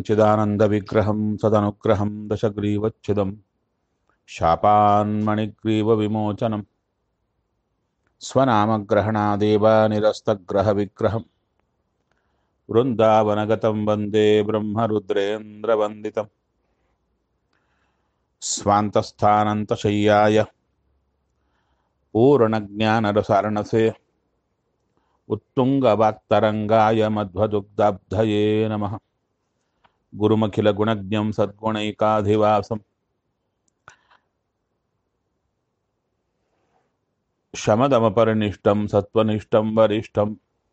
सच्चिदानन्दविग्रहं सदनुग्रहं दशग्रीवच्छिदं शापान्मणिग्रीवविमोचनं स्वनामग्रहणादेव निरस्तग्रहविग्रहं वृन्दावनगतं वन्दे ब्रह्मरुद्रेन्द्रवन्दितं स्वान्तस्थानन्तशय्याय पूर्णज्ञानरसारणसे उत्तुङ्गवाक्तरङ्गाय मध्वदुग्धाब्धये नमः गुरुमखिलगुणज्ञं सद्गुणैकाधिवासं शमदमपरिनिष्टं सत्त्वनिष्ठं वरिष्ठं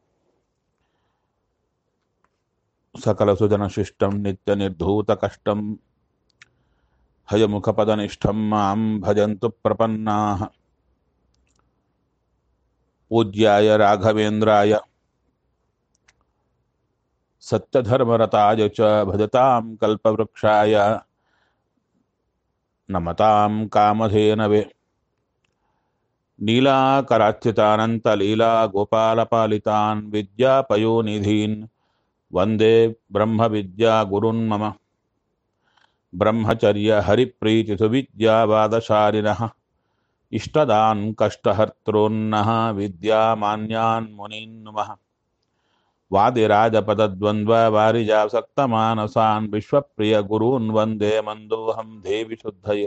सकलसुजनशिष्टं नित्यनिर्धूतकष्टं हयमुखपदनिष्ठं मां भजन्तु प्रपन्नाः पूज्याय राघवेन्द्राय सत्यधर्मरताय च भजतां कल्पवृक्षाय नमतां कामधेनवे नीलाकराच्युतानन्तलीलागोपालपालितान् विद्यापयोनिधीन् वन्दे ब्रह्मविद्यागुरुन् मम ब्रह्मचर्यहरिप्रीतिसुविद्यावादशालिनः इष्टदान् कष्टहर्तॄन्नः विद्यामान्यान् मुनीन् नुमः वादिराजपदद्वन्द्ववारिजासक्तमानसान् विश्वप्रियगुरून् वन्दे मन्दोऽहं देवि शुद्धये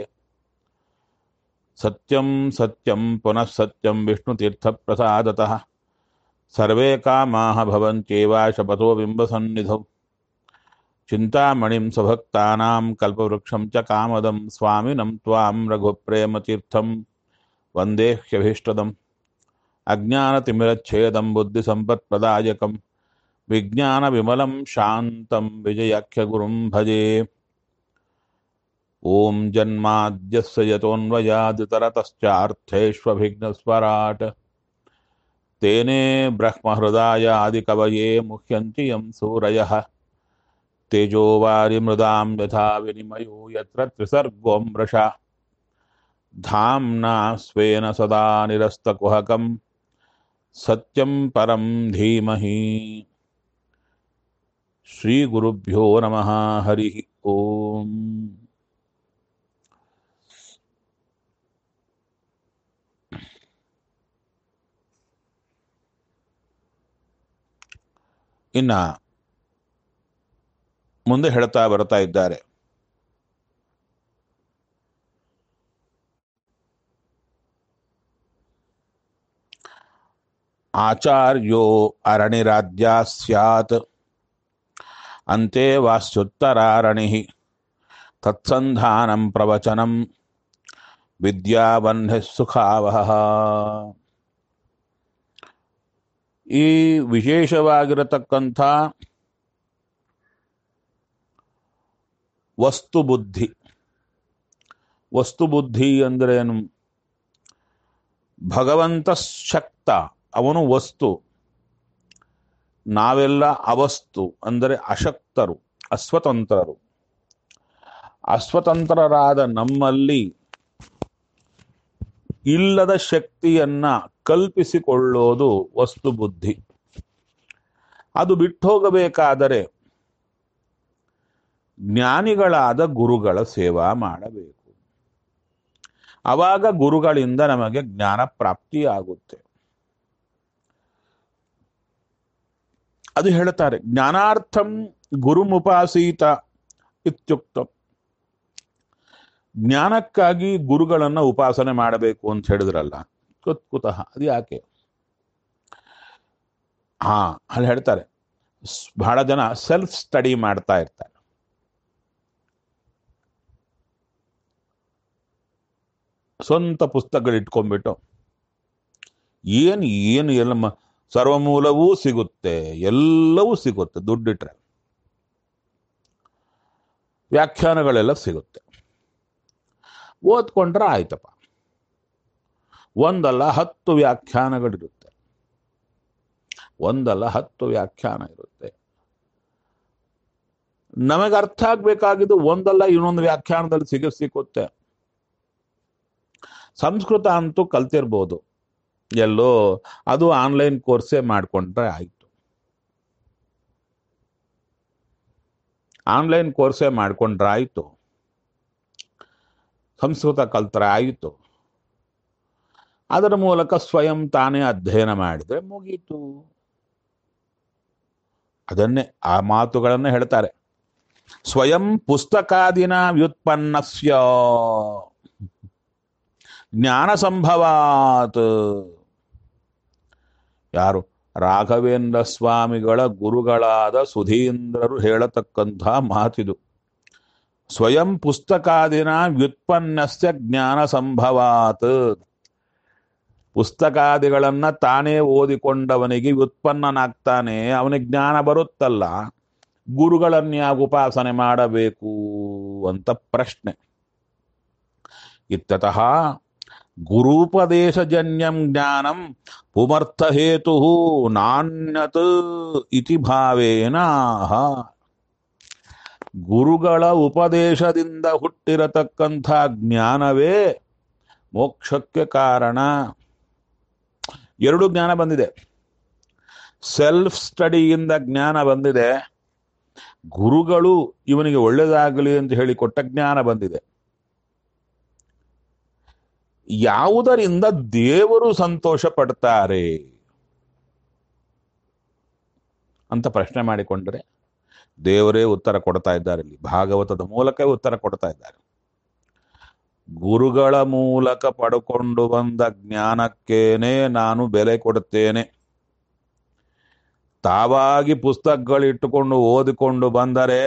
सत्यं सत्यं पुनः सत्यं विष्णुतीर्थप्रसादतः सर्वे कामाः भवन्त्येव शपथो बिम्बसन्निधौ चिन्तामणिं स्वभक्तानां कल्पवृक्षं च कामदं स्वामिनं त्वां रघुप्रेमतीर्थं वन्देह्यभीष्टदम् अज्ञानतिमिरच्छेदं बुद्धिसम्पत्प्रदायकं विज्ञानविमलं शान्तं विजयाख्यगुरुं भजे ॐ जन्माद्यस्य यतोऽन्वयादितरतश्चार्थेष्वभिघ्नस्वराट् तेने ब्रह्महृदाय आदिकवये मुह्यन्ति यं सूरयः तेजोवारिमृदां यथा विनिमयो यत्र त्रिसर्गो मृषा धाम्ना स्वेन सदा निरस्तकुहकं सत्यं परं धीमहि श्रीगुरुभ्यो नमः हरिः ॐ ಇನ್ನ ಮುಂದೆ ಹೇಳ್ತಾ ಬರ್ತಾ ಇದ್ದಾರೆ ಆಚಾರ್ಯೋ ಅರಣಿರಾಜ್ಯ ಸ್ಯಾತ್ ಅಂತೆ ವಾಸ್ಯುತ್ತರಾರಣಿ ತತ್ಸಂಧಾನಂ ಪ್ರವಚನಂ ವಿದ್ಯಾವನ್ಯ ಸುಖಾವಹ ಈ ವಿಶೇಷವಾಗಿರತಕ್ಕಂಥ ವಸ್ತು ಬುದ್ಧಿ ವಸ್ತು ಬುದ್ಧಿ ಅಂದ್ರೇನು ಭಗವಂತ ಶಕ್ತ ಅವನು ವಸ್ತು ನಾವೆಲ್ಲ ಅವಸ್ತು ಅಂದರೆ ಅಶಕ್ತರು ಅಸ್ವತಂತ್ರರು ಅಸ್ವತಂತ್ರರಾದ ನಮ್ಮಲ್ಲಿ ಇಲ್ಲದ ಶಕ್ತಿಯನ್ನ ಕಲ್ಪಿಸಿಕೊಳ್ಳೋದು ವಸ್ತು ಬುದ್ಧಿ ಅದು ಬಿಟ್ಟು ಹೋಗಬೇಕಾದರೆ ಜ್ಞಾನಿಗಳಾದ ಗುರುಗಳ ಸೇವಾ ಮಾಡಬೇಕು ಆವಾಗ ಗುರುಗಳಿಂದ ನಮಗೆ ಜ್ಞಾನ ಪ್ರಾಪ್ತಿಯಾಗುತ್ತೆ ಅದು ಹೇಳ್ತಾರೆ ಜ್ಞಾನಾರ್ಥಂ ಗುರುಮುಪಾಸೀತ ಇತ್ಯುಕ್ತ ಜ್ಞಾನಕ್ಕಾಗಿ ಗುರುಗಳನ್ನ ಉಪಾಸನೆ ಮಾಡಬೇಕು ಅಂತ ಹೇಳಿದ್ರಲ್ಲ ಕುತಃ ಅದು ಯಾಕೆ ಹಾ ಅಲ್ಲಿ ಹೇಳ್ತಾರೆ ಬಹಳ ಜನ ಸೆಲ್ಫ್ ಸ್ಟಡಿ ಮಾಡ್ತಾ ಇರ್ತಾರೆ ಸ್ವಂತ ಪುಸ್ತಕಗಳು ಇಟ್ಕೊಂಡ್ಬಿಟ್ಟು ಏನು ಏನು ಎಲ್ಲ ಸರ್ವಮೂಲವೂ ಸಿಗುತ್ತೆ ಎಲ್ಲವೂ ಸಿಗುತ್ತೆ ದುಡ್ಡಿಟ್ರೆ ವ್ಯಾಖ್ಯಾನಗಳೆಲ್ಲ ಸಿಗುತ್ತೆ ಓದ್ಕೊಂಡ್ರೆ ಆಯ್ತಪ್ಪ ಒಂದಲ್ಲ ಹತ್ತು ವ್ಯಾಖ್ಯಾನಗಳಿರುತ್ತೆ ಒಂದಲ್ಲ ಹತ್ತು ವ್ಯಾಖ್ಯಾನ ಇರುತ್ತೆ ನಮಗೆ ಅರ್ಥ ಆಗ್ಬೇಕಾಗಿದ್ದು ಒಂದಲ್ಲ ಇನ್ನೊಂದು ವ್ಯಾಖ್ಯಾನದಲ್ಲಿ ಸಿಗ ಸಿಕ್ಕುತ್ತೆ ಸಂಸ್ಕೃತ ಅಂತೂ ಕಲ್ತಿರ್ಬೋದು ಎಲ್ಲೋ ಅದು ಆನ್ಲೈನ್ ಕೋರ್ಸೇ ಮಾಡಿಕೊಂಡ್ರೆ ಆಯಿತು ಆನ್ಲೈನ್ ಕೋರ್ಸೇ ಮಾಡ್ಕೊಂಡ್ರೆ ಆಯಿತು ಸಂಸ್ಕೃತ ಕಲ್ತ್ರೆ ಆಯಿತು ಅದರ ಮೂಲಕ ಸ್ವಯಂ ತಾನೇ ಅಧ್ಯಯನ ಮಾಡಿದ್ರೆ ಮುಗೀತು ಅದನ್ನೇ ಆ ಮಾತುಗಳನ್ನು ಹೇಳ್ತಾರೆ ಸ್ವಯಂ ಪುಸ್ತಕಾದಿನ ವ್ಯುತ್ಪನ್ನಸ್ಯ ಜ್ಞಾನ ಸಂಭವಾತ್ ಯಾರು ರಾಘವೇಂದ್ರ ಸ್ವಾಮಿಗಳ ಗುರುಗಳಾದ ಸುಧೀಂದ್ರರು ಹೇಳತಕ್ಕಂಥ ಮಾತಿದು ಸ್ವಯಂ ಪುಸ್ತಕಾದಿನ ವ್ಯುತ್ಪನ್ನಸ್ಯ ಜ್ಞಾನ ಸಂಭವಾತ್ ಪುಸ್ತಕಾದಿಗಳನ್ನ ತಾನೇ ಓದಿಕೊಂಡವನಿಗೆ ವ್ಯುತ್ಪನ್ನನಾಗ್ತಾನೆ ಅವನಿಗೆ ಜ್ಞಾನ ಬರುತ್ತಲ್ಲ ಗುರುಗಳನ್ಯಾಗ ಉಪಾಸನೆ ಮಾಡಬೇಕು ಅಂತ ಪ್ರಶ್ನೆ ಇತ್ತತಃ ಗುರೂಪದೇಶಜನ್ಯಂ ಜ್ಞಾನಂ ಪುಮರ್ಥಹೇತು ನಾಣ್ಯತ್ ಇತಿ ಭಾವೇನ ಗುರುಗಳ ಉಪದೇಶದಿಂದ ಹುಟ್ಟಿರತಕ್ಕಂಥ ಜ್ಞಾನವೇ ಮೋಕ್ಷಕ್ಕೆ ಕಾರಣ ಎರಡು ಜ್ಞಾನ ಬಂದಿದೆ ಸೆಲ್ಫ್ ಸ್ಟಡಿಯಿಂದ ಜ್ಞಾನ ಬಂದಿದೆ ಗುರುಗಳು ಇವನಿಗೆ ಒಳ್ಳೆಯದಾಗಲಿ ಅಂತ ಹೇಳಿ ಕೊಟ್ಟ ಜ್ಞಾನ ಬಂದಿದೆ ಯಾವುದರಿಂದ ದೇವರು ಸಂತೋಷ ಪಡ್ತಾರೆ ಅಂತ ಪ್ರಶ್ನೆ ಮಾಡಿಕೊಂಡ್ರೆ ದೇವರೇ ಉತ್ತರ ಕೊಡ್ತಾ ಇದ್ದಾರೆ ಇಲ್ಲಿ ಭಾಗವತದ ಮೂಲಕ ಉತ್ತರ ಕೊಡ್ತಾ ಇದ್ದಾರೆ ಗುರುಗಳ ಮೂಲಕ ಪಡ್ಕೊಂಡು ಬಂದ ಜ್ಞಾನಕ್ಕೇನೆ ನಾನು ಬೆಲೆ ಕೊಡುತ್ತೇನೆ ತಾವಾಗಿ ಪುಸ್ತಕಗಳಿಟ್ಟುಕೊಂಡು ಓದಿಕೊಂಡು ಬಂದರೆ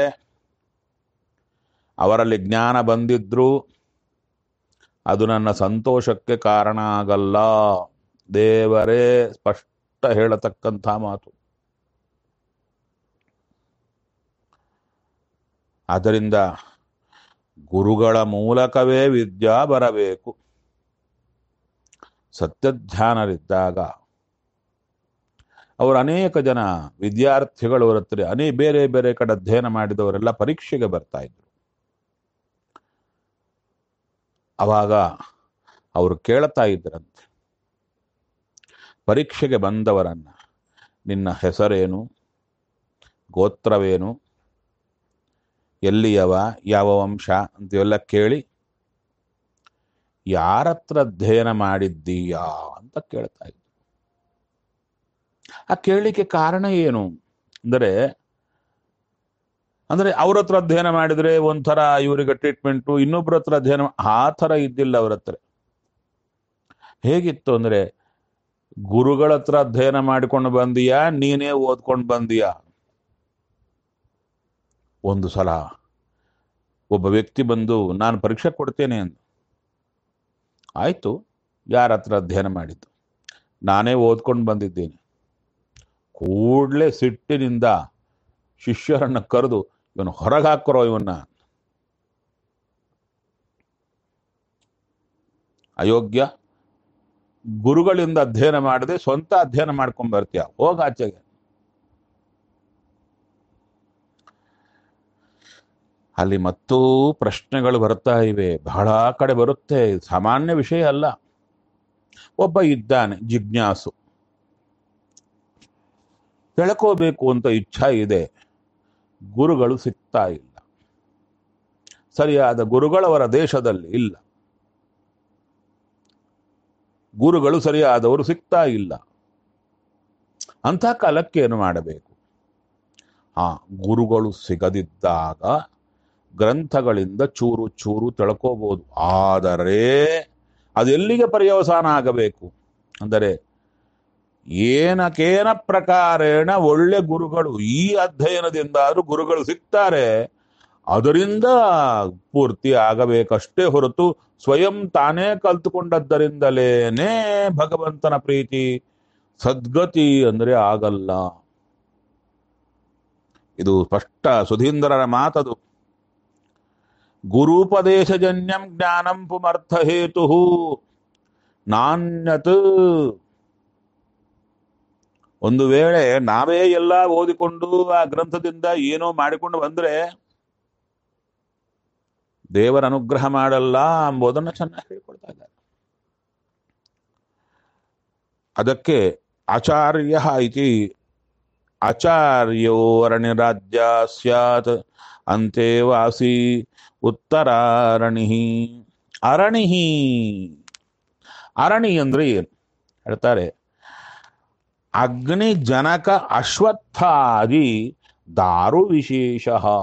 ಅವರಲ್ಲಿ ಜ್ಞಾನ ಬಂದಿದ್ರು ಅದು ನನ್ನ ಸಂತೋಷಕ್ಕೆ ಕಾರಣ ಆಗಲ್ಲ ದೇವರೇ ಸ್ಪಷ್ಟ ಹೇಳತಕ್ಕಂಥ ಮಾತು ಆದ್ದರಿಂದ ಗುರುಗಳ ಮೂಲಕವೇ ವಿದ್ಯಾ ಬರಬೇಕು ಸತ್ಯಧ್ಯಾನರಿದ್ದಾಗ ಅವರು ಅನೇಕ ಜನ ವಿದ್ಯಾರ್ಥಿಗಳು ಅವರ ಹತ್ರ ಅನೇ ಬೇರೆ ಬೇರೆ ಕಡೆ ಅಧ್ಯಯನ ಮಾಡಿದವರೆಲ್ಲ ಪರೀಕ್ಷೆಗೆ ಬರ್ತಾ ಇದ್ರು ಅವಾಗ ಅವರು ಕೇಳ್ತಾ ಇದ್ರಂತೆ ಪರೀಕ್ಷೆಗೆ ಬಂದವರನ್ನ ನಿನ್ನ ಹೆಸರೇನು ಗೋತ್ರವೇನು ಎಲ್ಲಿಯವ ಯಾವ ವಂಶ ಅಂತೆಲ್ಲ ಕೇಳಿ ಯಾರತ್ರ ಅಧ್ಯಯನ ಮಾಡಿದ್ದೀಯಾ ಅಂತ ಕೇಳ್ತಾ ಇದ್ರು ಆ ಕೇಳಲಿಕ್ಕೆ ಕಾರಣ ಏನು ಅಂದರೆ ಅಂದ್ರೆ ಅವ್ರ ಹತ್ರ ಅಧ್ಯಯನ ಮಾಡಿದ್ರೆ ಒಂಥರ ಇವರಿಗೆ ಟ್ರೀಟ್ಮೆಂಟು ಇನ್ನೊಬ್ಬರ ಹತ್ರ ಅಧ್ಯಯನ ಆ ಥರ ಇದ್ದಿಲ್ಲ ಅವ್ರ ಹತ್ರ ಹೇಗಿತ್ತು ಅಂದ್ರೆ ಗುರುಗಳ ಹತ್ರ ಅಧ್ಯಯನ ಮಾಡಿಕೊಂಡು ಬಂದೀಯಾ ನೀನೇ ಓದ್ಕೊಂಡು ಬಂದೀಯಾ ಒಂದು ಸಲ ಒಬ್ಬ ವ್ಯಕ್ತಿ ಬಂದು ನಾನು ಪರೀಕ್ಷೆ ಕೊಡ್ತೇನೆ ಅಂದ ಆಯ್ತು ಯಾರ ಹತ್ರ ಅಧ್ಯಯನ ಮಾಡಿದ್ದು ನಾನೇ ಓದ್ಕೊಂಡು ಬಂದಿದ್ದೇನೆ ಕೂಡಲೇ ಸಿಟ್ಟಿನಿಂದ ಶಿಷ್ಯರನ್ನ ಕರೆದು ಇವನು ಹೊರಗೆ ಹಾಕರೋ ಇವನ್ನ ಅಯೋಗ್ಯ ಗುರುಗಳಿಂದ ಅಧ್ಯಯನ ಮಾಡದೆ ಸ್ವಂತ ಅಧ್ಯಯನ ಮಾಡ್ಕೊಂಡ್ ಬರ್ತೀಯ ಹೋಗ ಆಚೆಗೆ ಅಲ್ಲಿ ಮತ್ತೂ ಪ್ರಶ್ನೆಗಳು ಬರ್ತಾ ಇವೆ ಬಹಳ ಕಡೆ ಬರುತ್ತೆ ಸಾಮಾನ್ಯ ವಿಷಯ ಅಲ್ಲ ಒಬ್ಬ ಇದ್ದಾನೆ ಜಿಜ್ಞಾಸು ತಿಳ್ಕೋಬೇಕು ಅಂತ ಇಚ್ಛಾ ಇದೆ ಗುರುಗಳು ಸಿಗ್ತಾ ಇಲ್ಲ ಸರಿಯಾದ ಗುರುಗಳವರ ದೇಶದಲ್ಲಿ ಇಲ್ಲ ಗುರುಗಳು ಸರಿಯಾದವರು ಸಿಗ್ತಾ ಇಲ್ಲ ಅಂಥ ಕಾಲಕ್ಕೆ ಏನು ಮಾಡಬೇಕು ಹಾ ಗುರುಗಳು ಸಿಗದಿದ್ದಾಗ ಗ್ರಂಥಗಳಿಂದ ಚೂರು ಚೂರು ತಿಳ್ಕೋಬಹುದು ಆದರೆ ಅದೆಲ್ಲಿಗೆ ಪರ್ಯವಸಾನ ಆಗಬೇಕು ಅಂದರೆ ಏನಕೇನ ಪ್ರಕಾರೇಣ ಒಳ್ಳೆ ಗುರುಗಳು ಈ ಅಧ್ಯಯನದಿಂದಾದ್ರೂ ಗುರುಗಳು ಸಿಗ್ತಾರೆ ಅದರಿಂದ ಪೂರ್ತಿ ಆಗಬೇಕಷ್ಟೇ ಹೊರತು ಸ್ವಯಂ ತಾನೇ ಕಲ್ತುಕೊಂಡದ್ದರಿಂದಲೇನೆ ಭಗವಂತನ ಪ್ರೀತಿ ಸದ್ಗತಿ ಅಂದ್ರೆ ಆಗಲ್ಲ ಇದು ಸ್ಪಷ್ಟ ಸುಧೀಂದ್ರರ ಮಾತದು ಗುರೂಪದೇಶಜನ್ಯಂ ಜ್ಞಾನಂ ಪುಮರ್ಥ ಹೇತು ನಾಣ್ಯತ್ ಒಂದು ವೇಳೆ ನಾವೇ ಎಲ್ಲ ಓದಿಕೊಂಡು ಆ ಗ್ರಂಥದಿಂದ ಏನೋ ಮಾಡಿಕೊಂಡು ಬಂದ್ರೆ ದೇವರ ಅನುಗ್ರಹ ಮಾಡಲ್ಲ ಎಂಬುದನ್ನು ಚೆನ್ನಾಗಿ ಹೇಳ್ಕೊಡ್ತಾ ಇದ್ದಾರೆ ಅದಕ್ಕೆ ಆಚಾರ್ಯ ಇತಿ ಆಚಾರ್ಯೋರಣಿರಾಜ್ಯ ಸ್ಯಾತ್ ಅಂತೇವಾಸಿ ಉತ್ತರಾರಣಿ ಅರಣಿಹಿ ಅರಣಿ ಅಂದ್ರೆ ಏನು ಹೇಳ್ತಾರೆ ಅಗ್ನಿ ಜನಕ ಅಶ್ವತ್ಥಾದಿ ದಾರು ವಿಶೇಷ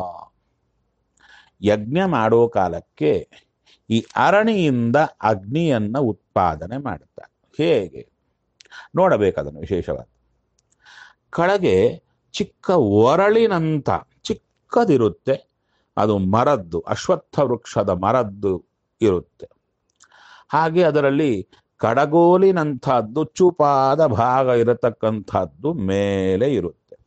ಯಜ್ಞ ಮಾಡೋ ಕಾಲಕ್ಕೆ ಈ ಅರಣಿಯಿಂದ ಅಗ್ನಿಯನ್ನ ಉತ್ಪಾದನೆ ಮಾಡುತ್ತಾರೆ ಹೇಗೆ ನೋಡಬೇಕದನ್ನು ವಿಶೇಷವಾಗಿ ಕೆಳಗೆ ಚಿಕ್ಕ ಒರಳಿನಂತ ಚಿಕ್ಕದಿರುತ್ತೆ ಅದು ಮರದ್ದು ಅಶ್ವತ್ಥ ವೃಕ್ಷದ ಮರದ್ದು ಇರುತ್ತೆ ಹಾಗೆ ಅದರಲ್ಲಿ ಕಡಗೋಲಿನಂಥದ್ದು ಚೂಪಾದ ಭಾಗ ಇರತಕ್ಕಂಥದ್ದು ಮೇಲೆ ಇರುತ್ತೆ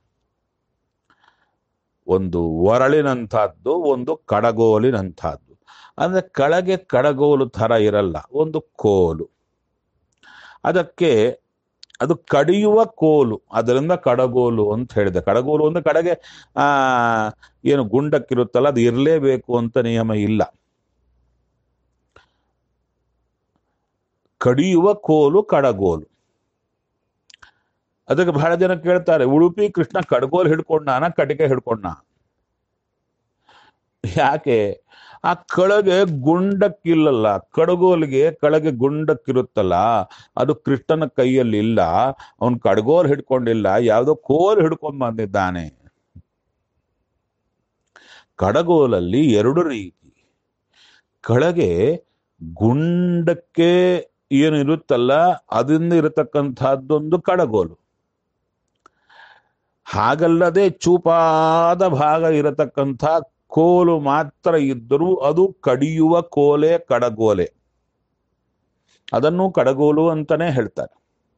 ಒಂದು ಒರಳಿನಂಥದ್ದು ಒಂದು ಕಡಗೋಲಿನಂಥದ್ದು ಅಂದ್ರೆ ಕೆಳಗೆ ಕಡಗೋಲು ಥರ ಇರಲ್ಲ ಒಂದು ಕೋಲು ಅದಕ್ಕೆ ಅದು ಕಡಿಯುವ ಕೋಲು ಅದರಿಂದ ಕಡಗೋಲು ಅಂತ ಹೇಳಿದೆ ಕಡಗೋಲು ಅಂದ್ರೆ ಕಡೆಗೆ ಆ ಏನು ಗುಂಡಕ್ಕಿರುತ್ತಲ್ಲ ಅದು ಇರಲೇಬೇಕು ಅಂತ ನಿಯಮ ಇಲ್ಲ ಕಡಿಯುವ ಕೋಲು ಕಡಗೋಲು ಅದಕ್ಕೆ ಬಹಳ ಜನ ಕೇಳ್ತಾರೆ ಉಡುಪಿ ಕೃಷ್ಣ ಕಡಗೋಲು ಹಿಡ್ಕೊಂಡಾನ ಕಟಿಕೆ ಹಿಡ್ಕೊಂಡ ಯಾಕೆ ಆ ಕೆಳಗೆ ಗುಂಡಕ್ಕಿಲ್ಲಲ್ಲ ಕಡಗೋಲಿಗೆ ಕೆಳಗೆ ಗುಂಡಕ್ಕಿರುತ್ತಲ್ಲ ಅದು ಕೃಷ್ಣನ ಕೈಯಲ್ಲಿ ಇಲ್ಲ ಅವನ್ ಕಡಗೋಲ್ ಹಿಡ್ಕೊಂಡಿಲ್ಲ ಯಾವುದೋ ಕೋಲ್ ಹಿಡ್ಕೊಂಡ್ ಬಂದಿದ್ದಾನೆ ಕಡಗೋಲಲ್ಲಿ ಎರಡು ರೀತಿ ಕೆಳಗೆ ಗುಂಡಕ್ಕೆ ಏನು ಇರುತ್ತಲ್ಲ ಅದರಿಂದ ಇರತಕ್ಕಂಥದ್ದೊಂದು ಕಡಗೋಲು ಹಾಗಲ್ಲದೆ ಚೂಪಾದ ಭಾಗ ಇರತಕ್ಕಂಥ ಕೋಲು ಮಾತ್ರ ಇದ್ದರೂ ಅದು ಕಡಿಯುವ ಕೋಲೆ ಕಡಗೋಲೆ ಅದನ್ನು ಕಡಗೋಲು ಅಂತಾನೆ ಹೇಳ್ತಾರೆ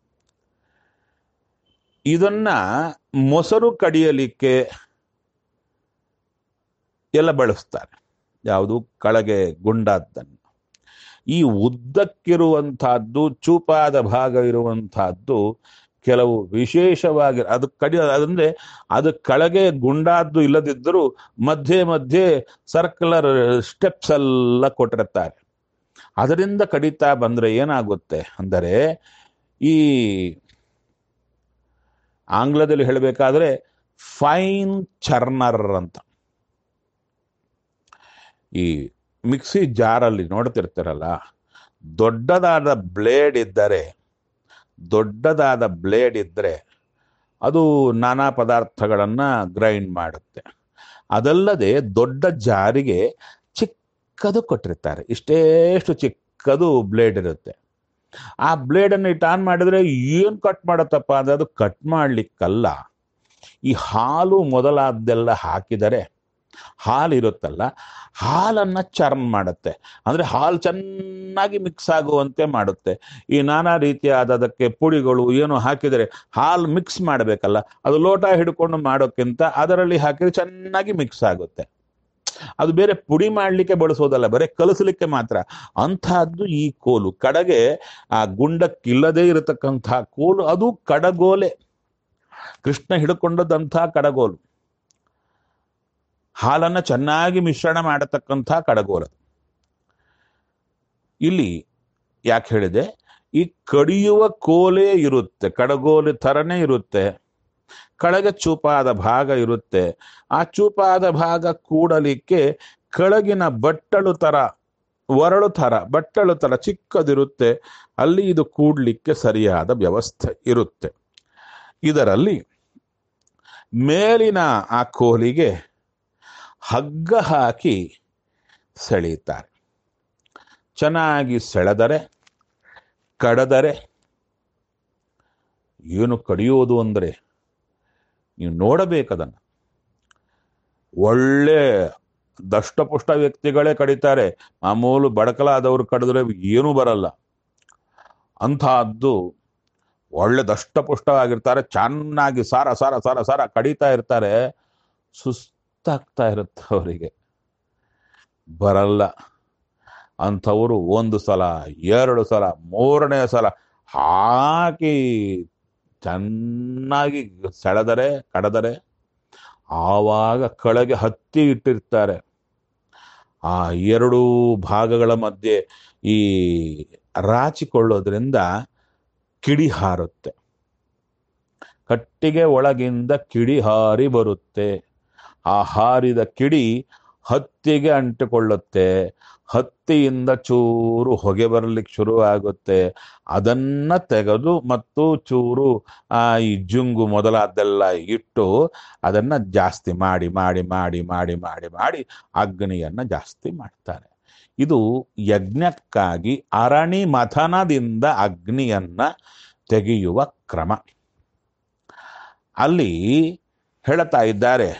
ಇದನ್ನ ಮೊಸರು ಕಡಿಯಲಿಕ್ಕೆ ಎಲ್ಲ ಬಳಸ್ತಾರೆ ಯಾವುದು ಕಳಗೆ ಗುಂಡಾದ್ದನ್ನು ಈ ಉದ್ದಕ್ಕಿರುವಂತಹದ್ದು ಚೂಪಾದ ಭಾಗ ಇರುವಂತಹದ್ದು ಕೆಲವು ವಿಶೇಷವಾಗಿ ಅದು ಕಡಿ ಅದಂದ್ರೆ ಅದು ಕೆಳಗೆ ಗುಂಡಾದ್ದು ಇಲ್ಲದಿದ್ದರೂ ಮಧ್ಯೆ ಮಧ್ಯೆ ಸರ್ಕ್ಯುಲರ್ ಸ್ಟೆಪ್ಸ್ ಎಲ್ಲ ಕೊಟ್ಟಿರ್ತಾರೆ ಅದರಿಂದ ಕಡಿತಾ ಬಂದ್ರೆ ಏನಾಗುತ್ತೆ ಅಂದರೆ ಈ ಆಂಗ್ಲದಲ್ಲಿ ಹೇಳಬೇಕಾದ್ರೆ ಫೈನ್ ಚರ್ನರ್ ಅಂತ ಈ ಮಿಕ್ಸಿ ಜಾರಲ್ಲಿ ನೋಡ್ತಿರ್ತಾರಲ್ಲ ದೊಡ್ಡದಾದ ಬ್ಲೇಡ್ ಇದ್ದರೆ ದೊಡ್ಡದಾದ ಬ್ಲೇಡ್ ಇದ್ದರೆ ಅದು ನಾನಾ ಪದಾರ್ಥಗಳನ್ನು ಗ್ರೈಂಡ್ ಮಾಡುತ್ತೆ ಅದಲ್ಲದೆ ದೊಡ್ಡ ಜಾರಿಗೆ ಚಿಕ್ಕದು ಕೊಟ್ಟಿರ್ತಾರೆ ಇಷ್ಟೇಷ್ಟು ಚಿಕ್ಕದು ಬ್ಲೇಡ್ ಇರುತ್ತೆ ಆ ಬ್ಲೇಡನ್ನು ಇಟ್ಟು ಆನ್ ಮಾಡಿದ್ರೆ ಏನು ಕಟ್ ಮಾಡತ್ತಪ್ಪ ಅಂದ್ರೆ ಅದು ಕಟ್ ಮಾಡ್ಲಿಕ್ಕಲ್ಲ ಈ ಹಾಲು ಮೊದಲಾದ್ದೆಲ್ಲ ಹಾಕಿದರೆ ಹಾಲು ಇರುತ್ತಲ್ಲ ಹಾಲನ್ನ ಚರ್ನ್ ಮಾಡುತ್ತೆ ಅಂದ್ರೆ ಹಾಲು ಚೆನ್ನಾಗಿ ಮಿಕ್ಸ್ ಆಗುವಂತೆ ಮಾಡುತ್ತೆ ಈ ನಾನಾ ರೀತಿಯಾದ ಅದಕ್ಕೆ ಪುಡಿಗಳು ಏನು ಹಾಕಿದರೆ ಹಾಲು ಮಿಕ್ಸ್ ಮಾಡಬೇಕಲ್ಲ ಅದು ಲೋಟ ಹಿಡ್ಕೊಂಡು ಮಾಡೋಕ್ಕಿಂತ ಅದರಲ್ಲಿ ಹಾಕಿದ್ರೆ ಚೆನ್ನಾಗಿ ಮಿಕ್ಸ್ ಆಗುತ್ತೆ ಅದು ಬೇರೆ ಪುಡಿ ಮಾಡಲಿಕ್ಕೆ ಬಳಸೋದಲ್ಲ ಬರೀ ಕಲಿಸಲಿಕ್ಕೆ ಮಾತ್ರ ಅಂತಹದ್ದು ಈ ಕೋಲು ಕಡೆಗೆ ಆ ಗುಂಡಕ್ಕಿಲ್ಲದೆ ಇರತಕ್ಕಂತಹ ಕೋಲು ಅದು ಕಡಗೋಲೆ ಕೃಷ್ಣ ಹಿಡ್ಕೊಂಡದಂಥ ಕಡಗೋಲು ಹಾಲನ್ನ ಚೆನ್ನಾಗಿ ಮಿಶ್ರಣ ಮಾಡತಕ್ಕಂಥ ಕಡಗೋಲ ಇಲ್ಲಿ ಯಾಕೆ ಹೇಳಿದೆ ಈ ಕಡಿಯುವ ಕೋಲೆ ಇರುತ್ತೆ ಕಡಗೋಲು ಥರನೇ ಇರುತ್ತೆ ಕೆಳಗೆ ಚೂಪಾದ ಭಾಗ ಇರುತ್ತೆ ಆ ಚೂಪಾದ ಭಾಗ ಕೂಡಲಿಕ್ಕೆ ಕೆಳಗಿನ ಬಟ್ಟಲು ತರ ಒರಳು ಥರ ಬಟ್ಟಲು ಥರ ಚಿಕ್ಕದಿರುತ್ತೆ ಅಲ್ಲಿ ಇದು ಕೂಡ್ಲಿಕ್ಕೆ ಸರಿಯಾದ ವ್ಯವಸ್ಥೆ ಇರುತ್ತೆ ಇದರಲ್ಲಿ ಮೇಲಿನ ಆ ಕೋಲಿಗೆ ಹಗ್ಗ ಹಾಕಿ ಸೆಳೀತಾರೆ ಚೆನ್ನಾಗಿ ಸೆಳೆದರೆ ಕಡದರೆ ಏನು ಕಡಿಯೋದು ಅಂದರೆ ನೀವು ನೋಡಬೇಕದನ್ನು ಒಳ್ಳೆ ದಷ್ಟಪುಷ್ಟ ವ್ಯಕ್ತಿಗಳೇ ಕಡಿತಾರೆ ಮಾಮೂಲು ಬಡಕಲಾದವರು ಕಡಿದ್ರೆ ಏನೂ ಬರಲ್ಲ ಅಂತಹದ್ದು ಒಳ್ಳೆ ದಷ್ಟಪುಷ್ಟವಾಗಿರ್ತಾರೆ ಚೆನ್ನಾಗಿ ಸಾರ ಸಾರ ಸಾರ ಸಾರ ಕಡಿತಾ ಇರ್ತಾರೆ ಸುಸ್ತಾಗ್ತಾ ಇರುತ್ತೆ ಅವರಿಗೆ ಬರಲ್ಲ ಅಂಥವರು ಒಂದು ಸಲ ಎರಡು ಸಲ ಮೂರನೇ ಸಲ ಹಾಕಿ ಚೆನ್ನಾಗಿ ಸೆಳೆದರೆ ಕಡದರೆ ಆವಾಗ ಕೆಳಗೆ ಹತ್ತಿ ಇಟ್ಟಿರ್ತಾರೆ ಆ ಎರಡೂ ಭಾಗಗಳ ಮಧ್ಯೆ ಈ ರಾಚಿಕೊಳ್ಳೋದ್ರಿಂದ ಕಿಡಿ ಹಾರುತ್ತೆ ಕಟ್ಟಿಗೆ ಒಳಗಿಂದ ಕಿಡಿ ಹಾರಿ ಬರುತ್ತೆ ಆ ಹಾರಿದ ಕಿಡಿ ಹತ್ತಿಗೆ ಅಂಟಿಕೊಳ್ಳುತ್ತೆ ಹತ್ತಿಯಿಂದ ಚೂರು ಹೊಗೆ ಬರ್ಲಿಕ್ಕೆ ಶುರು ಆಗುತ್ತೆ ಅದನ್ನ ತೆಗೆದು ಮತ್ತು ಚೂರು ಆ ಈ ಜುಂಗು ಮೊದಲಾದ್ದೆಲ್ಲ ಇಟ್ಟು ಅದನ್ನ ಜಾಸ್ತಿ ಮಾಡಿ ಮಾಡಿ ಮಾಡಿ ಮಾಡಿ ಮಾಡಿ ಮಾಡಿ ಅಗ್ನಿಯನ್ನ ಜಾಸ್ತಿ ಮಾಡ್ತಾರೆ ಇದು ಯಜ್ಞಕ್ಕಾಗಿ ಅರಣಿ ಮಥನದಿಂದ ಅಗ್ನಿಯನ್ನ ತೆಗೆಯುವ ಕ್ರಮ ಅಲ್ಲಿ ಹೇಳ್ತಾ ಇದ್ದಾರೆ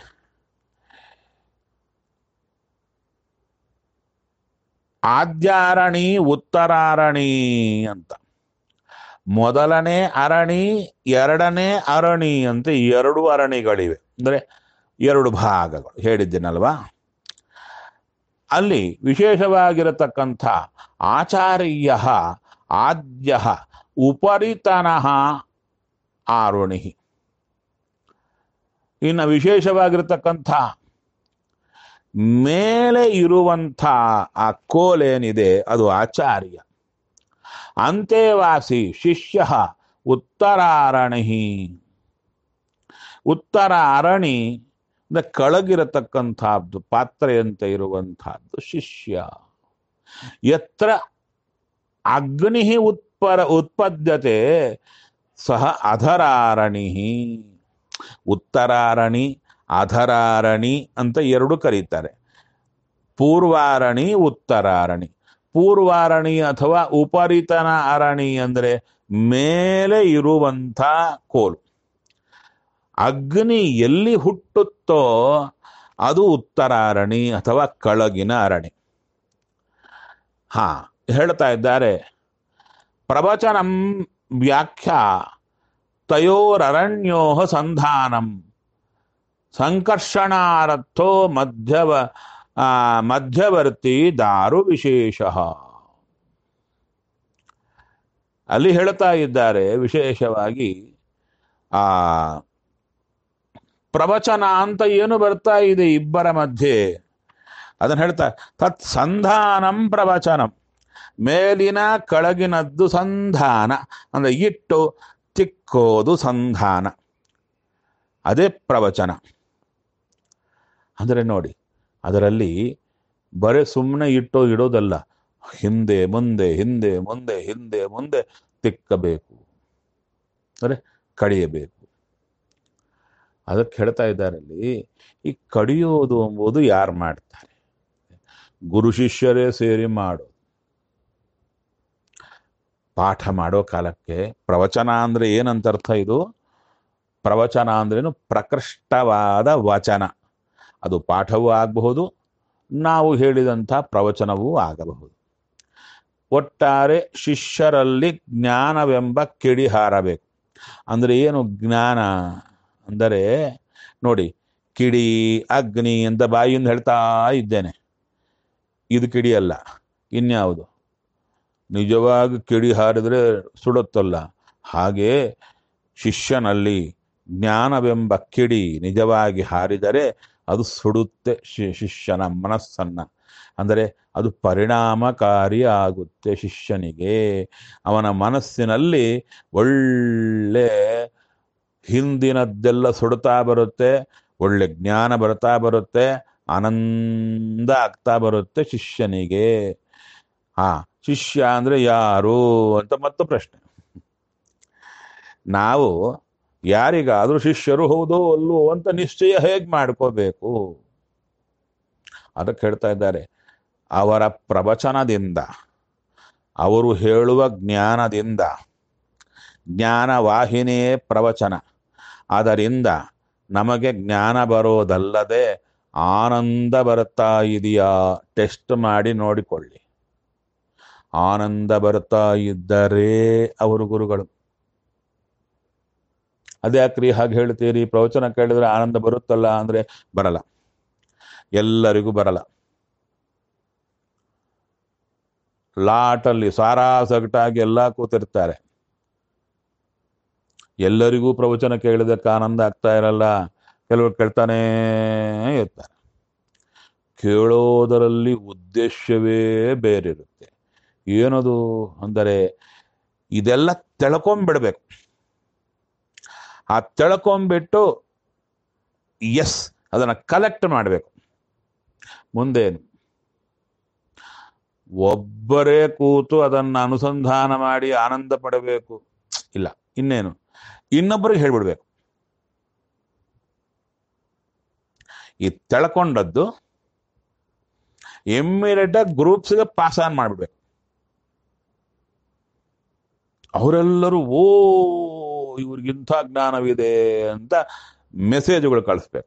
ಆದ್ಯಾರಣಿ ಉತ್ತರಾರಣಿ ಅಂತ ಮೊದಲನೇ ಅರಣಿ ಎರಡನೇ ಅರಣಿ ಅಂತ ಎರಡು ಅರಣಿಗಳಿವೆ ಅಂದ್ರೆ ಎರಡು ಭಾಗಗಳು ಹೇಳಿದ್ದೇನಲ್ವಾ ಅಲ್ಲಿ ವಿಶೇಷವಾಗಿರತಕ್ಕಂಥ ಆಚಾರ್ಯ ಆದ್ಯ ಉಪರಿತನಃ ಆರುಣಿ ಇನ್ನು ವಿಶೇಷವಾಗಿರತಕ್ಕಂಥ ಮೇಲೆ ಇರುವಂಥ ಆ ಕೋಲೇನಿದೆ ಅದು ಆಚಾರ್ಯ ಅಂತೇವಾಸಿ ಶಿಷ್ಯ ಉತ್ತರಾರಣಿ ಉತ್ತರ ಅರಣಿ ಅಂದ್ರೆ ಕೆಳಗಿರತಕ್ಕಂಥದ್ದು ಪಾತ್ರೆಯಂತೆ ಇರುವಂತಹದ್ದು ಶಿಷ್ಯ ಯತ್ರ ಅಗ್ನಿ ಉತ್ಪರ ಉತ್ಪದ್ಯತೆ ಸಹ ಅಧರಾರಣಿ ಉತ್ತರಾರಣಿ ಅಧರಾರಣಿ ಅಂತ ಎರಡು ಕರೀತಾರೆ ಪೂರ್ವಾರಣಿ ಉತ್ತರಾರಣಿ ಪೂರ್ವಾರಣಿ ಅಥವಾ ಉಪರಿತನ ಅರಣಿ ಅಂದ್ರೆ ಮೇಲೆ ಇರುವಂಥ ಕೋಲು ಅಗ್ನಿ ಎಲ್ಲಿ ಹುಟ್ಟುತ್ತೋ ಅದು ಉತ್ತರಾರಣಿ ಅಥವಾ ಕೆಳಗಿನ ಅರಣಿ ಹಾ ಹೇಳ್ತಾ ಇದ್ದಾರೆ ಪ್ರವಚನಂ ವ್ಯಾಖ್ಯಾ ತಯೋರರಣ್ಯೋ ಸಂಧಾನಂ ಸಂಕರ್ಷಣಾರಥೋ ಮಧ್ಯವ ಆ, ಮಧ್ಯವರ್ತಿ ದಾರು ವಿಶೇಷ ಅಲ್ಲಿ ಹೇಳ್ತಾ ಇದ್ದಾರೆ ವಿಶೇಷವಾಗಿ ಆ ಪ್ರವಚನ ಅಂತ ಏನು ಬರ್ತಾ ಇದೆ ಇಬ್ಬರ ಮಧ್ಯೆ ಅದನ್ನ ಹೇಳ್ತಾ ತತ್ ಸಂಧಾನಂ ಪ್ರವಚನಂ ಮೇಲಿನ ಕೆಳಗಿನದ್ದು ಸಂಧಾನ ಅಂದ್ರೆ ಇಟ್ಟು ತಿಕ್ಕೋದು ಸಂಧಾನ ಅದೇ ಪ್ರವಚನ ಅಂದರೆ ನೋಡಿ ಅದರಲ್ಲಿ ಬರೀ ಸುಮ್ಮನೆ ಇಟ್ಟೋ ಇಡೋದಲ್ಲ ಹಿಂದೆ ಮುಂದೆ ಹಿಂದೆ ಮುಂದೆ ಹಿಂದೆ ಮುಂದೆ ತಿಕ್ಕಬೇಕು ಅಂದರೆ ಕಡಿಯಬೇಕು ಅದಕ್ಕೆ ಹೇಳ್ತಾ ಇದ್ದಾರೆ ಅಲ್ಲಿ ಈ ಕಡಿಯೋದು ಎಂಬುದು ಯಾರು ಮಾಡ್ತಾರೆ ಗುರು ಶಿಷ್ಯರೇ ಸೇರಿ ಮಾಡೋದು ಪಾಠ ಮಾಡೋ ಕಾಲಕ್ಕೆ ಪ್ರವಚನ ಅಂದ್ರೆ ಏನಂತ ಅರ್ಥ ಇದು ಪ್ರವಚನ ಅಂದ್ರೇನು ಪ್ರಕೃಷ್ಟವಾದ ವಚನ ಅದು ಪಾಠವೂ ಆಗಬಹುದು ನಾವು ಹೇಳಿದಂಥ ಪ್ರವಚನವೂ ಆಗಬಹುದು ಒಟ್ಟಾರೆ ಶಿಷ್ಯರಲ್ಲಿ ಜ್ಞಾನವೆಂಬ ಕಿಡಿ ಹಾರಬೇಕು ಅಂದ್ರೆ ಏನು ಜ್ಞಾನ ಅಂದರೆ ನೋಡಿ ಕಿಡಿ ಅಗ್ನಿ ಅಂತ ಬಾಯಿಯಿಂದ ಹೇಳ್ತಾ ಇದ್ದೇನೆ ಇದು ಕಿಡಿ ಅಲ್ಲ ಇನ್ಯಾವುದು ನಿಜವಾಗಿ ಕಿಡಿ ಹಾರಿದ್ರೆ ಸುಡುತ್ತಲ್ಲ ಹಾಗೆ ಶಿಷ್ಯನಲ್ಲಿ ಜ್ಞಾನವೆಂಬ ಕಿಡಿ ನಿಜವಾಗಿ ಹಾರಿದರೆ ಅದು ಸುಡುತ್ತೆ ಶಿ- ಶಿಷ್ಯನ ಮನಸ್ಸನ್ನ ಅಂದರೆ ಅದು ಪರಿಣಾಮಕಾರಿ ಆಗುತ್ತೆ ಶಿಷ್ಯನಿಗೆ ಅವನ ಮನಸ್ಸಿನಲ್ಲಿ ಒಳ್ಳೆ ಹಿಂದಿನದ್ದೆಲ್ಲ ಸುಡುತ್ತಾ ಬರುತ್ತೆ ಒಳ್ಳೆ ಜ್ಞಾನ ಬರ್ತಾ ಬರುತ್ತೆ ಆನಂದ ಆಗ್ತಾ ಬರುತ್ತೆ ಶಿಷ್ಯನಿಗೆ ಆ ಶಿಷ್ಯ ಅಂದ್ರೆ ಯಾರು ಅಂತ ಮತ್ತು ಪ್ರಶ್ನೆ ನಾವು ಯಾರಿಗಾದ್ರೂ ಶಿಷ್ಯರು ಹೌದೋ ಅಲ್ಲೋ ಅಂತ ನಿಶ್ಚಯ ಹೇಗೆ ಮಾಡ್ಕೋಬೇಕು ಅದಕ್ಕೆ ಹೇಳ್ತಾ ಇದ್ದಾರೆ ಅವರ ಪ್ರವಚನದಿಂದ ಅವರು ಹೇಳುವ ಜ್ಞಾನದಿಂದ ಜ್ಞಾನವಾಹಿನಿಯೇ ಪ್ರವಚನ ಅದರಿಂದ ನಮಗೆ ಜ್ಞಾನ ಬರೋದಲ್ಲದೆ ಆನಂದ ಬರ್ತಾ ಇದೆಯಾ ಟೆಸ್ಟ್ ಮಾಡಿ ನೋಡಿಕೊಳ್ಳಿ ಆನಂದ ಬರ್ತಾ ಇದ್ದರೆ ಅವರು ಗುರುಗಳು ಅದ್ಯಾಕ್ರಿ ಹಾಗೆ ಹೇಳ್ತೀರಿ ಪ್ರವಚನ ಕೇಳಿದ್ರೆ ಆನಂದ ಬರುತ್ತಲ್ಲ ಅಂದ್ರೆ ಬರಲ್ಲ ಎಲ್ಲರಿಗೂ ಬರಲ್ಲ ಲಾಟಲ್ಲಿ ಸಾರಾ ಸಗಟಾಗಿ ಎಲ್ಲ ಕೂತಿರ್ತಾರೆ ಎಲ್ಲರಿಗೂ ಪ್ರವಚನ ಕೇಳಿದಕ್ಕೆ ಆನಂದ ಆಗ್ತಾ ಇರಲ್ಲ ಕೆಲವರು ಕೇಳ್ತಾನೇ ಇರ್ತಾರೆ ಕೇಳೋದರಲ್ಲಿ ಉದ್ದೇಶವೇ ಬೇರಿರುತ್ತೆ ಏನದು ಅಂದರೆ ಇದೆಲ್ಲ ತಿಳ್ಕೊಂಬಿಡ್ಬೇಕು ಆ ತಿಳ್ಕೊಂಬಿಟ್ಟು ಎಸ್ ಅದನ್ನು ಕಲೆಕ್ಟ್ ಮಾಡಬೇಕು ಮುಂದೇನು ಒಬ್ಬರೇ ಕೂತು ಅದನ್ನು ಅನುಸಂಧಾನ ಮಾಡಿ ಆನಂದ ಪಡಬೇಕು ಇಲ್ಲ ಇನ್ನೇನು ಇನ್ನೊಬ್ಬರಿಗೆ ಹೇಳ್ಬಿಡ್ಬೇಕು ಈ ತೆಳ್ಕೊಂಡದ್ದು ಇಮ್ಮಿಡಿಯೇಟ್ ಆಗಿ ಗ್ರೂಪ್ಸ್ಗೆ ಪಾಸ್ ಆನ್ ಮಾಡಿಬಿಡ್ಬೇಕು ಅವರೆಲ್ಲರೂ ಓ ಇವ್ರಿಗಿಂಥ ಜ್ಞಾನವಿದೆ ಅಂತ ಮೆಸೇಜ್ಗಳು ಕಳಿಸ್ಬೇಕು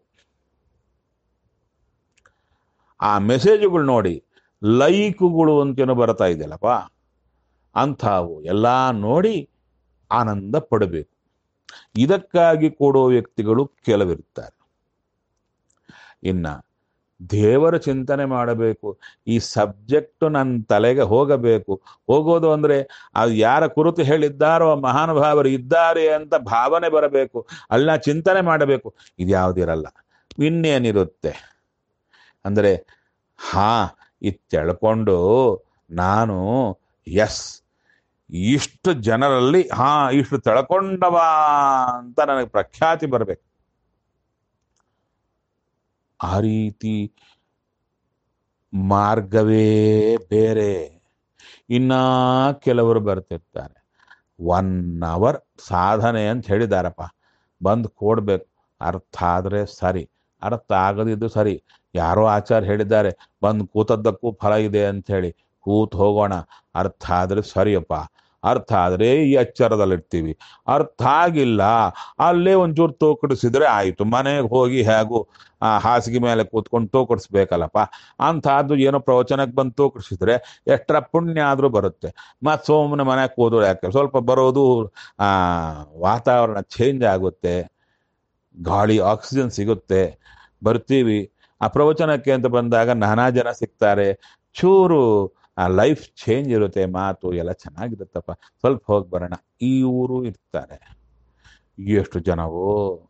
ಆ ಮೆಸೇಜ್ಗಳು ನೋಡಿ ಲೈಕುಗಳು ಅಂತೇನೋ ಬರ್ತಾ ಇದೆಯಲ್ಲಪ್ಪ ಅಂಥವು ಎಲ್ಲ ನೋಡಿ ಆನಂದ ಪಡಬೇಕು ಇದಕ್ಕಾಗಿ ಕೊಡೋ ವ್ಯಕ್ತಿಗಳು ಕೆಲವಿರ್ತಾರೆ ಇನ್ನ ದೇವರ ಚಿಂತನೆ ಮಾಡಬೇಕು ಈ ಸಬ್ಜೆಕ್ಟ್ ನನ್ನ ತಲೆಗೆ ಹೋಗಬೇಕು ಹೋಗೋದು ಅಂದ್ರೆ ಅದು ಯಾರ ಕುರಿತು ಹೇಳಿದ್ದಾರೋ ಆ ಮಹಾನುಭಾವರು ಇದ್ದಾರೆ ಅಂತ ಭಾವನೆ ಬರಬೇಕು ಅಲ್ಲ ಚಿಂತನೆ ಮಾಡಬೇಕು ಇದ್ಯಾವುದಿರಲ್ಲ ಇನ್ನೇನಿರುತ್ತೆ ಅಂದರೆ ಹಾ ಇದು ತಿಳ್ಕೊಂಡು ನಾನು ಎಸ್ ಇಷ್ಟು ಜನರಲ್ಲಿ ಹಾ ಇಷ್ಟು ತಿಳ್ಕೊಂಡವ ಅಂತ ನನಗೆ ಪ್ರಖ್ಯಾತಿ ಬರಬೇಕು ಆ ರೀತಿ ಮಾರ್ಗವೇ ಬೇರೆ ಇನ್ನ ಕೆಲವರು ಬರ್ತಿರ್ತಾರೆ ಒನ್ ಅವರ್ ಸಾಧನೆ ಅಂತ ಹೇಳಿದಾರಪ್ಪ ಬಂದು ಕೊಡ್ಬೇಕು ಅರ್ಥ ಆದರೆ ಸರಿ ಅರ್ಥ ಆಗದಿದ್ದು ಸರಿ ಯಾರೋ ಆಚಾರ್ಯ ಹೇಳಿದ್ದಾರೆ ಬಂದು ಕೂತದ್ದಕ್ಕೂ ಫಲ ಇದೆ ಅಂತ ಹೇಳಿ ಕೂತ್ ಹೋಗೋಣ ಅರ್ಥ ಆದರೆ ಸರಿಯಪ್ಪ ಅರ್ಥ ಆದರೆ ಈ ಎಚ್ಚರದಲ್ಲಿರ್ತೀವಿ ಅರ್ಥ ಆಗಿಲ್ಲ ಅಲ್ಲೇ ಒಂಚೂರು ತೋಕಡಿಸಿದ್ರೆ ಆಯಿತು ಮನೆಗೆ ಹೋಗಿ ಹೇಗೂ ಆ ಹಾಸಿಗೆ ಮೇಲೆ ಕೂತ್ಕೊಂಡು ತೋಕಡಿಸ್ಬೇಕಲ್ಲಪ್ಪ ಅಂಥದ್ದು ಏನೋ ಪ್ರವಚನಕ್ಕೆ ಬಂದು ತೋಕಡಿಸಿದ್ರೆ ಎಷ್ಟರ ಪುಣ್ಯ ಆದರೂ ಬರುತ್ತೆ ಮತ್ತು ಸೋಮನೆ ಮನೆಗೆ ಕೂದ್ರು ಯಾಕೆ ಸ್ವಲ್ಪ ಬರೋದು ಆ ವಾತಾವರಣ ಚೇಂಜ್ ಆಗುತ್ತೆ ಗಾಳಿ ಆಕ್ಸಿಜನ್ ಸಿಗುತ್ತೆ ಬರ್ತೀವಿ ಆ ಪ್ರವಚನಕ್ಕೆ ಅಂತ ಬಂದಾಗ ನಾನಾ ಜನ ಸಿಗ್ತಾರೆ ಚೂರು ಆ ಲೈಫ್ ಚೇಂಜ್ ಇರುತ್ತೆ ಮಾತು ಎಲ್ಲ ಚೆನ್ನಾಗಿರುತ್ತಪ್ಪ ಸ್ವಲ್ಪ ಹೋಗಿ ಬರೋಣ ಈ ಊರು ಇರ್ತಾರೆ ಎಷ್ಟು ಜನವೋ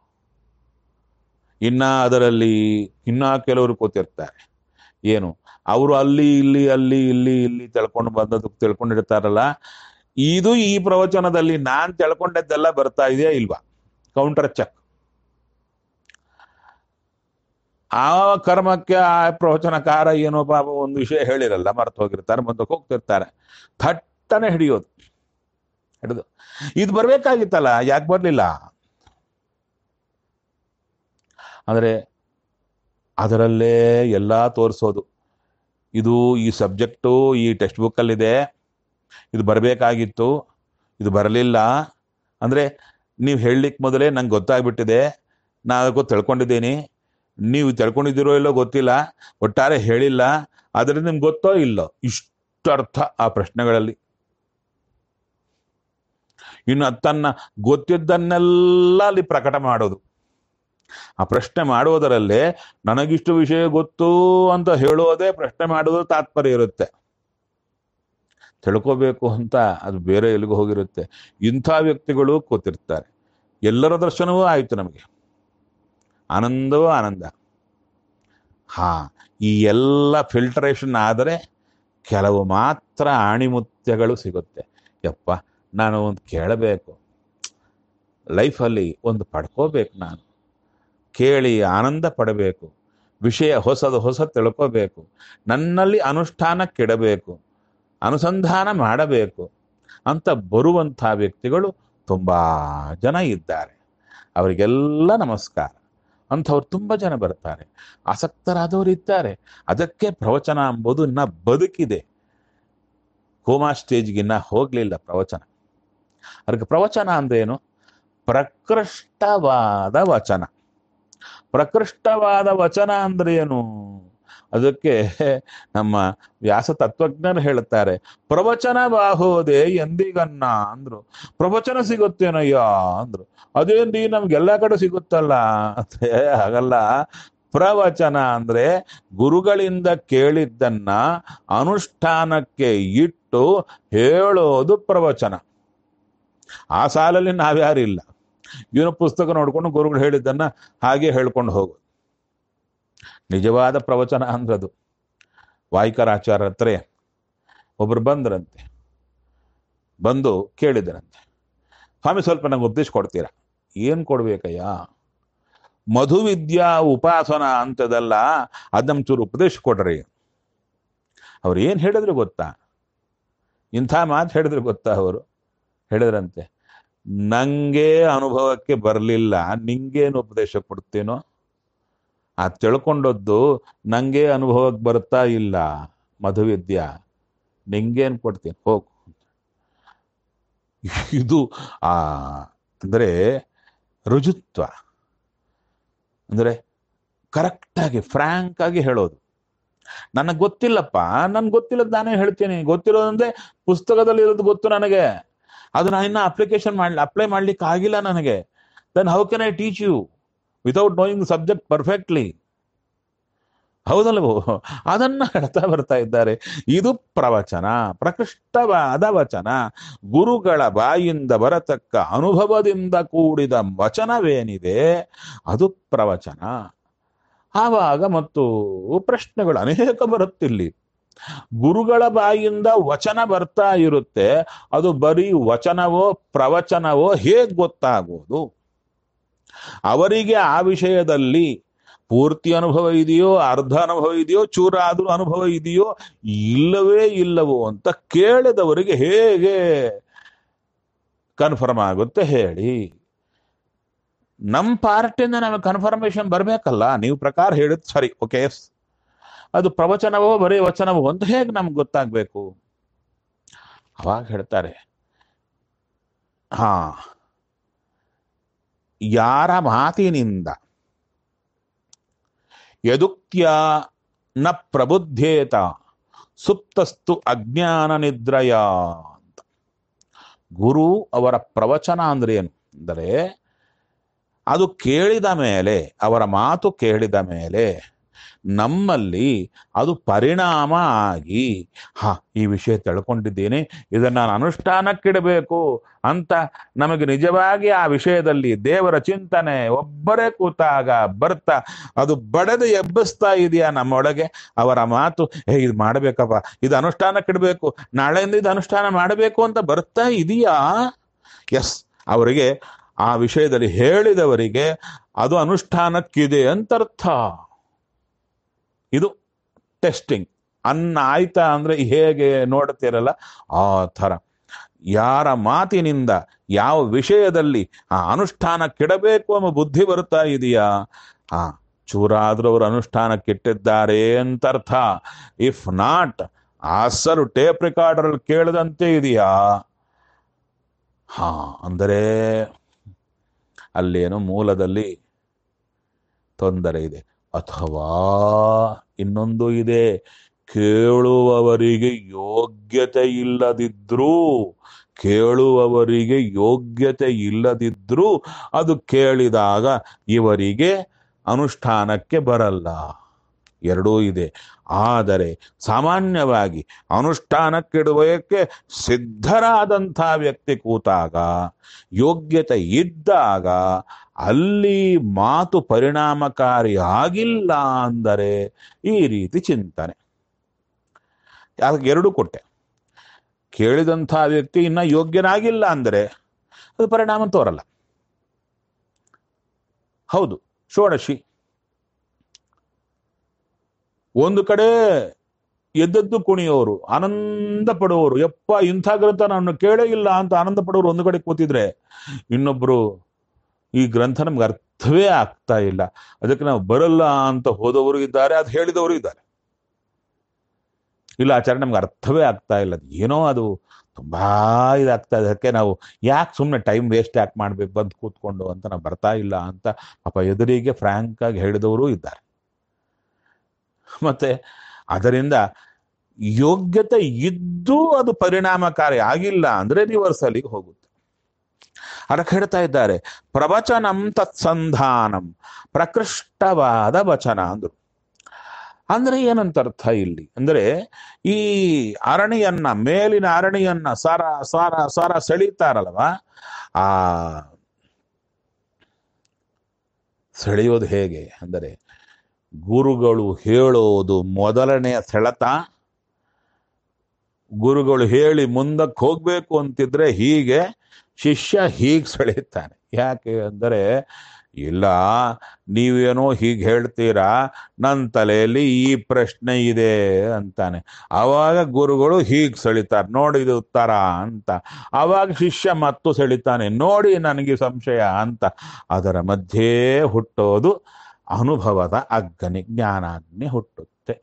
ಇನ್ನ ಅದರಲ್ಲಿ ಇನ್ನ ಕೆಲವರು ಕೂತಿರ್ತಾರೆ ಏನು ಅವರು ಅಲ್ಲಿ ಇಲ್ಲಿ ಅಲ್ಲಿ ಇಲ್ಲಿ ಇಲ್ಲಿ ತಿಳ್ಕೊಂಡು ಬಂದದ್ದು ತಿಳ್ಕೊಂಡಿರ್ತಾರಲ್ಲ ಇದು ಈ ಪ್ರವಚನದಲ್ಲಿ ನಾನ್ ತಿಳ್ಕೊಂಡದ್ದೆಲ್ಲ ಬರ್ತಾ ಇದೆಯಾ ಇಲ್ವಾ ಕೌಂಟರ್ ಚೆಕ್ ಆ ಕರ್ಮಕ್ಕೆ ಆ ಪ್ರವಚನಕಾರ ಏನೋ ಪಾಪ ಒಂದು ವಿಷಯ ಹೇಳಿರಲ್ಲ ಮರ್ತು ಹೋಗಿರ್ತಾರೆ ಮುಂದಕ್ಕೆ ಹೋಗ್ತಿರ್ತಾರೆ ಥಟ್ಟನೆ ಹಿಡಿಯೋದು ಹಿಡಿದು ಇದು ಬರ್ಬೇಕಾಗಿತ್ತಲ್ಲ ಯಾಕೆ ಬರ್ಲಿಲ್ಲ ಅಂದ್ರೆ ಅದರಲ್ಲೇ ಎಲ್ಲ ತೋರಿಸೋದು ಇದು ಈ ಸಬ್ಜೆಕ್ಟು ಈ ಟೆಕ್ಸ್ಟ್ ಬುಕ್ಕಲ್ಲಿದೆ ಇದು ಬರಬೇಕಾಗಿತ್ತು ಇದು ಬರಲಿಲ್ಲ ಅಂದರೆ ನೀವು ಹೇಳಲಿಕ್ಕೆ ಮೊದಲೇ ನಂಗೆ ಗೊತ್ತಾಗ್ಬಿಟ್ಟಿದೆ ನಾನು ತಿಳ್ಕೊಂಡಿದ್ದೀನಿ ನೀವು ತಿಳ್ಕೊಂಡಿದ್ದೀರೋ ಇಲ್ಲೋ ಗೊತ್ತಿಲ್ಲ ಒಟ್ಟಾರೆ ಹೇಳಿಲ್ಲ ಆದರೆ ನಿಮ್ಗೆ ಗೊತ್ತೋ ಇಲ್ಲೋ ಇಷ್ಟು ಅರ್ಥ ಆ ಪ್ರಶ್ನೆಗಳಲ್ಲಿ ಇನ್ನು ತನ್ನ ಗೊತ್ತಿದ್ದನ್ನೆಲ್ಲ ಅಲ್ಲಿ ಪ್ರಕಟ ಮಾಡೋದು ಆ ಪ್ರಶ್ನೆ ಮಾಡುವುದರಲ್ಲೇ ನನಗಿಷ್ಟು ವಿಷಯ ಗೊತ್ತು ಅಂತ ಹೇಳೋದೇ ಪ್ರಶ್ನೆ ಮಾಡೋದು ತಾತ್ಪರ್ಯ ಇರುತ್ತೆ ತಿಳ್ಕೋಬೇಕು ಅಂತ ಅದು ಬೇರೆ ಎಲ್ಲಿಗೂ ಹೋಗಿರುತ್ತೆ ಇಂಥ ವ್ಯಕ್ತಿಗಳು ಕೂತಿರ್ತಾರೆ ಎಲ್ಲರ ದರ್ಶನವೂ ಆಯಿತು ನಮಗೆ ಆನಂದವೂ ಆನಂದ ಹಾ ಈ ಎಲ್ಲ ಫಿಲ್ಟರೇಷನ್ ಆದರೆ ಕೆಲವು ಮಾತ್ರ ಆಣಿಮುತ್ಯಗಳು ಸಿಗುತ್ತೆ ಯಪ್ಪ ನಾನು ಒಂದು ಕೇಳಬೇಕು ಲೈಫಲ್ಲಿ ಒಂದು ಪಡ್ಕೋಬೇಕು ನಾನು ಕೇಳಿ ಆನಂದ ಪಡಬೇಕು ವಿಷಯ ಹೊಸದು ಹೊಸ ತಿಳ್ಕೋಬೇಕು ನನ್ನಲ್ಲಿ ಅನುಷ್ಠಾನಕ್ಕಿಡಬೇಕು ಅನುಸಂಧಾನ ಮಾಡಬೇಕು ಅಂತ ಬರುವಂಥ ವ್ಯಕ್ತಿಗಳು ತುಂಬ ಜನ ಇದ್ದಾರೆ ಅವರಿಗೆಲ್ಲ ನಮಸ್ಕಾರ ಅಂಥವ್ರು ತುಂಬ ಜನ ಬರ್ತಾರೆ ಆಸಕ್ತರಾದವರು ಇದ್ದಾರೆ ಅದಕ್ಕೆ ಪ್ರವಚನ ಎಂಬುದು ಇನ್ನ ಬದುಕಿದೆ ಕೋಮಾ ಸ್ಟೇಜ್ಗಿನ್ನ ಹೋಗಲಿಲ್ಲ ಪ್ರವಚನ ಅದಕ್ಕೆ ಪ್ರವಚನ ಅಂದ್ರೇನು ಪ್ರಕೃಷ್ಟವಾದ ವಚನ ಪ್ರಕೃಷ್ಟವಾದ ವಚನ ಅಂದ್ರೆ ಏನು ಅದಕ್ಕೆ ನಮ್ಮ ವ್ಯಾಸ ತತ್ವಜ್ಞರು ಹೇಳುತ್ತಾರೆ ಪ್ರವಚನ ಬಾಹೋದೆ ಎಂದಿಗನ್ನ ಅಂದ್ರು ಪ್ರವಚನ ಸಿಗುತ್ತೇನಯ್ಯ ಅಂದ್ರು ಅದೇನ್ರಿ ನಮ್ಗೆಲ್ಲ ಕಡೆ ಸಿಗುತ್ತಲ್ಲ ಅಂದ್ರೆ ಹಾಗಲ್ಲ ಪ್ರವಚನ ಅಂದ್ರೆ ಗುರುಗಳಿಂದ ಕೇಳಿದ್ದನ್ನ ಅನುಷ್ಠಾನಕ್ಕೆ ಇಟ್ಟು ಹೇಳೋದು ಪ್ರವಚನ ಆ ಸಾಲಲ್ಲಿ ನಾವ್ಯಾರಿಲ್ಲ ಇವನು ಪುಸ್ತಕ ನೋಡ್ಕೊಂಡು ಗುರುಗಳು ಹೇಳಿದ್ದನ್ನ ಹಾಗೆ ಹೇಳ್ಕೊಂಡು ಹೋಗು ನಿಜವಾದ ಪ್ರವಚನ ಅಂದ್ರದು ವಾಯ್ಕರಾಚಾರ್ಯ ಹತ್ರ ಒಬ್ರು ಬಂದ್ರಂತೆ ಬಂದು ಕೇಳಿದ್ರಂತೆ ಸ್ವಾಮಿ ಸ್ವಲ್ಪ ನಂಗೆ ಉಪದೇಶ ಕೊಡ್ತೀರಾ ಏನು ಕೊಡ್ಬೇಕಯ್ಯ ಮಧುವಿದ್ಯಾ ಉಪಾಸನ ಅಂತದಲ್ಲ ಅದ್ ನಮ್ ಚೂರು ಉಪದೇಶ ಕೊಡ್ರಿ ಅವ್ರು ಏನ್ ಹೇಳಿದ್ರು ಗೊತ್ತಾ ಇಂಥ ಮಾತು ಹೇಳಿದ್ರು ಗೊತ್ತಾ ಅವರು ಹೇಳಿದ್ರಂತೆ ನಂಗೆ ಅನುಭವಕ್ಕೆ ಬರಲಿಲ್ಲ ನಿಂಗೇನು ಉಪದೇಶ ಕೊಡ್ತೀನೋ ಆ ತಿಳ್ಕೊಂಡದ್ದು ನಂಗೆ ಅನುಭವಕ್ಕೆ ಬರ್ತಾ ಇಲ್ಲ ಮಧುವಿದ್ಯಾ ನಿಂಗೇನು ಕೊಡ್ತೀನಿ ಹೋಗು ಇದು ಆ ಅಂದ್ರೆ ರುಜುತ್ವ ಅಂದ್ರೆ ಕರೆಕ್ಟಾಗಿ ಫ್ರ್ಯಾಂಕ್ ಆಗಿ ಹೇಳೋದು ನನಗೆ ಗೊತ್ತಿಲ್ಲಪ್ಪ ನನ್ಗೆ ಗೊತ್ತಿಲ್ಲದ ನಾನೇ ಹೇಳ್ತೀನಿ ಗೊತ್ತಿರೋದಂದ್ರೆ ಪುಸ್ತಕದಲ್ಲಿ ಇರೋದು ಗೊತ್ತು ನನಗೆ ಅದು ನಾನು ಇನ್ನ ಅಪ್ಲಿಕೇಶನ್ ಮಾಡ್ಲಿ ಅಪ್ಲೈ ಮಾಡ್ಲಿಕ್ಕೆ ಆಗಿಲ್ಲ ನನಗೆ then how can I teach you without knowing subject perfectly ಹೌದಲ್ವೋ ಅದನ್ನ ಹೇಳ್ತಾ ಬರ್ತಾ ಇದ್ದಾರೆ ಇದು ಪ್ರವಚನ ಪ್ರಕೃಷ್ಟವಾದ ವಚನ ಗುರುಗಳ ಬಾಯಿಂದ ಬರತಕ್ಕ ಅನುಭವದಿಂದ ಕೂಡಿದ ವಚನವೇನಿದೆ ಅದು ಪ್ರವಚನ ಆವಾಗ ಮತ್ತು ಪ್ರಶ್ನೆಗಳು ಅನೇಕ ಬರುತ್ತಿಲ್ಲಿ ಗುರುಗಳ ಬಾಯಿಂದ ವಚನ ಬರ್ತಾ ಇರುತ್ತೆ ಅದು ಬರೀ ವಚನವೋ ಪ್ರವಚನವೋ ಹೇಗ್ ಗೊತ್ತಾಗೋದು ಅವರಿಗೆ ಆ ವಿಷಯದಲ್ಲಿ ಪೂರ್ತಿ ಅನುಭವ ಇದೆಯೋ ಅರ್ಧ ಅನುಭವ ಇದೆಯೋ ಚೂರ ಆದ್ರೂ ಅನುಭವ ಇದೆಯೋ ಇಲ್ಲವೇ ಇಲ್ಲವೋ ಅಂತ ಕೇಳಿದವರಿಗೆ ಹೇಗೆ ಕನ್ಫರ್ಮ್ ಆಗುತ್ತೆ ಹೇಳಿ ನಮ್ಮ ಪಾರ್ಟಿಂದ ನಮಗೆ ಕನ್ಫರ್ಮೇಶನ್ ಬರಬೇಕಲ್ಲ ನೀವು ಪ್ರಕಾರ ಹೇಳಿದ್ ಸರಿ ಓಕೆ ಎಸ್ ಅದು ಪ್ರವಚನವೋ ಬರೀ ವಚನವೋ ಅಂತ ಹೇಗೆ ನಮ್ಗೆ ಗೊತ್ತಾಗ್ಬೇಕು ಅವಾಗ ಹೇಳ್ತಾರೆ ಹಾ ಯಾರ ಮಾತಿನಿಂದ ಯದುಕ್ತ್ಯ ನ ಪ್ರಬುದ್ಧೇತ ಸುಪ್ತಸ್ತು ಅಜ್ಞಾನ ನಿದ್ರಯ ಅಂತ ಗುರು ಅವರ ಪ್ರವಚನ ಅಂದ್ರೆ ಏನು ಅಂದರೆ ಅದು ಕೇಳಿದ ಮೇಲೆ ಅವರ ಮಾತು ಕೇಳಿದ ಮೇಲೆ ನಮ್ಮಲ್ಲಿ ಅದು ಪರಿಣಾಮ ಆಗಿ ಹಾ ಈ ವಿಷಯ ತಿಳ್ಕೊಂಡಿದ್ದೀನಿ ಇದನ್ನ ನಾನು ಅನುಷ್ಠಾನಕ್ಕಿಡಬೇಕು ಅಂತ ನಮಗೆ ನಿಜವಾಗಿ ಆ ವಿಷಯದಲ್ಲಿ ದೇವರ ಚಿಂತನೆ ಒಬ್ಬರೇ ಕೂತಾಗ ಬರ್ತಾ ಅದು ಬಡದು ಎಬ್ಬಿಸ್ತಾ ಇದೆಯಾ ನಮ್ಮೊಳಗೆ ಅವರ ಮಾತು ಹೇ ಇದು ಮಾಡಬೇಕಪ್ಪ ಇದು ಅನುಷ್ಠಾನಕ್ಕಿಡಬೇಕು ನಾಳೆಯಿಂದ ಇದು ಅನುಷ್ಠಾನ ಮಾಡಬೇಕು ಅಂತ ಬರ್ತಾ ಇದೆಯಾ ಎಸ್ ಅವರಿಗೆ ಆ ವಿಷಯದಲ್ಲಿ ಹೇಳಿದವರಿಗೆ ಅದು ಅನುಷ್ಠಾನಕ್ಕಿದೆ ಅಂತರ್ಥ ಇದು ಟೆಸ್ಟಿಂಗ್ ಅನ್ನ ಆಯ್ತಾ ಅಂದ್ರೆ ಹೇಗೆ ನೋಡ್ತಿರಲ್ಲ ಆ ಥರ ಯಾರ ಮಾತಿನಿಂದ ಯಾವ ವಿಷಯದಲ್ಲಿ ಆ ಅನುಷ್ಠಾನಕ್ಕಿಡಬೇಕು ಎಂಬ ಬುದ್ಧಿ ಬರ್ತಾ ಇದೆಯಾ ಆ ಚೂರಾದ್ರೂ ಅವರು ಅನುಷ್ಠಾನಕ್ಕಿಟ್ಟಿದ್ದಾರೆ ಅಂತರ್ಥ ಇಫ್ ನಾಟ್ ಆಸರು ಟೇಪ್ ರೆಕಾರ್ಡರ್ ಕೇಳದಂತೆ ಇದೆಯಾ ಹಾ ಅಂದರೆ ಅಲ್ಲೇನೋ ಮೂಲದಲ್ಲಿ ತೊಂದರೆ ಇದೆ ಅಥವಾ ಇನ್ನೊಂದು ಇದೆ ಕೇಳುವವರಿಗೆ ಯೋಗ್ಯತೆ ಇಲ್ಲದಿದ್ರೂ ಕೇಳುವವರಿಗೆ ಯೋಗ್ಯತೆ ಇಲ್ಲದಿದ್ರೂ ಅದು ಕೇಳಿದಾಗ ಇವರಿಗೆ ಅನುಷ್ಠಾನಕ್ಕೆ ಬರಲ್ಲ ಎರಡೂ ಇದೆ ಆದರೆ ಸಾಮಾನ್ಯವಾಗಿ ಅನುಷ್ಠಾನಕ್ಕಿಡುವುದಕ್ಕೆ ಸಿದ್ಧರಾದಂಥ ವ್ಯಕ್ತಿ ಕೂತಾಗ ಯೋಗ್ಯತೆ ಇದ್ದಾಗ ಅಲ್ಲಿ ಮಾತು ಪರಿಣಾಮಕಾರಿ ಆಗಿಲ್ಲ ಅಂದರೆ ಈ ರೀತಿ ಚಿಂತನೆ ಅದಕ್ಕೆ ಎರಡು ಕೊಟ್ಟೆ ಕೇಳಿದಂಥ ವ್ಯಕ್ತಿ ಇನ್ನ ಯೋಗ್ಯನಾಗಿಲ್ಲ ಅಂದರೆ ಅದು ಪರಿಣಾಮ ತೋರಲ್ಲ ಹೌದು ಷೋಡಶಿ ಒಂದು ಕಡೆ ಎದ್ದದ್ದು ಕುಣಿಯೋರು ಆನಂದ ಪಡುವವರು ಯಪ್ಪ ಇಂಥ ಗ್ರಂಥ ನಾನು ಕೇಳೇ ಇಲ್ಲ ಅಂತ ಆನಂದ ಪಡೋರು ಒಂದು ಕಡೆ ಕೂತಿದ್ರೆ ಇನ್ನೊಬ್ರು ಈ ಗ್ರಂಥ ನಮ್ಗೆ ಅರ್ಥವೇ ಆಗ್ತಾ ಇಲ್ಲ ಅದಕ್ಕೆ ನಾವು ಬರಲ್ಲ ಅಂತ ಹೋದವರು ಇದ್ದಾರೆ ಅದು ಹೇಳಿದವರು ಇದ್ದಾರೆ ಇಲ್ಲ ಆಚಾರ್ಯ ನಮ್ಗೆ ಅರ್ಥವೇ ಆಗ್ತಾ ಇಲ್ಲ ಅದು ಏನೋ ಅದು ತುಂಬಾ ಇದಾಗ್ತಾ ಇದೆ ಅದಕ್ಕೆ ನಾವು ಯಾಕೆ ಸುಮ್ಮನೆ ಟೈಮ್ ವೇಸ್ಟ್ ಯಾಕೆ ಮಾಡ್ಬೇಕು ಬಂದು ಕೂತ್ಕೊಂಡು ಅಂತ ನಾವು ಬರ್ತಾ ಇಲ್ಲ ಅಂತ ಪಾಪ ಎದುರಿಗೆ ಫ್ರ್ಯಾಂಕ್ ಆಗಿ ಹೇಳಿದವರು ಇದ್ದಾರೆ ಮತ್ತೆ ಅದರಿಂದ ಯೋಗ್ಯತೆ ಇದ್ದು ಅದು ಪರಿಣಾಮಕಾರಿ ಆಗಿಲ್ಲ ಅಂದ್ರೆ ರಿವರ್ಸಲಿಗೆ ಹೋಗುತ್ತೆ ಅದಕ್ಕೆ ಹೇಳ್ತಾ ಇದ್ದಾರೆ ಪ್ರವಚನಂ ತತ್ಸಂಧಾನಂ ಪ್ರಕೃಷ್ಟವಾದ ವಚನ ಅಂದ್ರು ಅಂದ್ರೆ ಏನಂತ ಅರ್ಥ ಇಲ್ಲಿ ಅಂದ್ರೆ ಈ ಅರಣಿಯನ್ನ ಮೇಲಿನ ಅರಣಿಯನ್ನ ಸಾರ ಸಾರ ಸಾರ ಸೆಳೀತಾರಲ್ವ ಆ ಸೆಳೆಯೋದು ಹೇಗೆ ಅಂದರೆ ಗುರುಗಳು ಹೇಳೋದು ಮೊದಲನೆಯ ಸೆಳೆತ ಗುರುಗಳು ಹೇಳಿ ಮುಂದಕ್ಕೆ ಹೋಗ್ಬೇಕು ಅಂತಿದ್ರೆ ಹೀಗೆ ಶಿಷ್ಯ ಹೀಗೆ ಸೆಳೆಯುತ್ತಾನೆ ಯಾಕೆ ಅಂದರೆ ಇಲ್ಲ ನೀವೇನೋ ಹೀಗೆ ಹೇಳ್ತೀರಾ ನನ್ನ ತಲೆಯಲ್ಲಿ ಈ ಪ್ರಶ್ನೆ ಇದೆ ಅಂತಾನೆ ಆವಾಗ ಗುರುಗಳು ಹೀಗೆ ಸೆಳಿತಾರೆ ನೋಡಿ ಇದು ಉತ್ತರ ಅಂತ ಆವಾಗ ಶಿಷ್ಯ ಮತ್ತು ಸೆಳಿತಾನೆ ನೋಡಿ ನನಗೆ ಸಂಶಯ ಅಂತ ಅದರ ಮಧ್ಯೆ ಹುಟ್ಟೋದು ಅನುಭವದ ಅಗ್ನಿ ಜ್ಞಾನಾಗ್ನಿ ಹುಟ್ಟುತ್ತೆ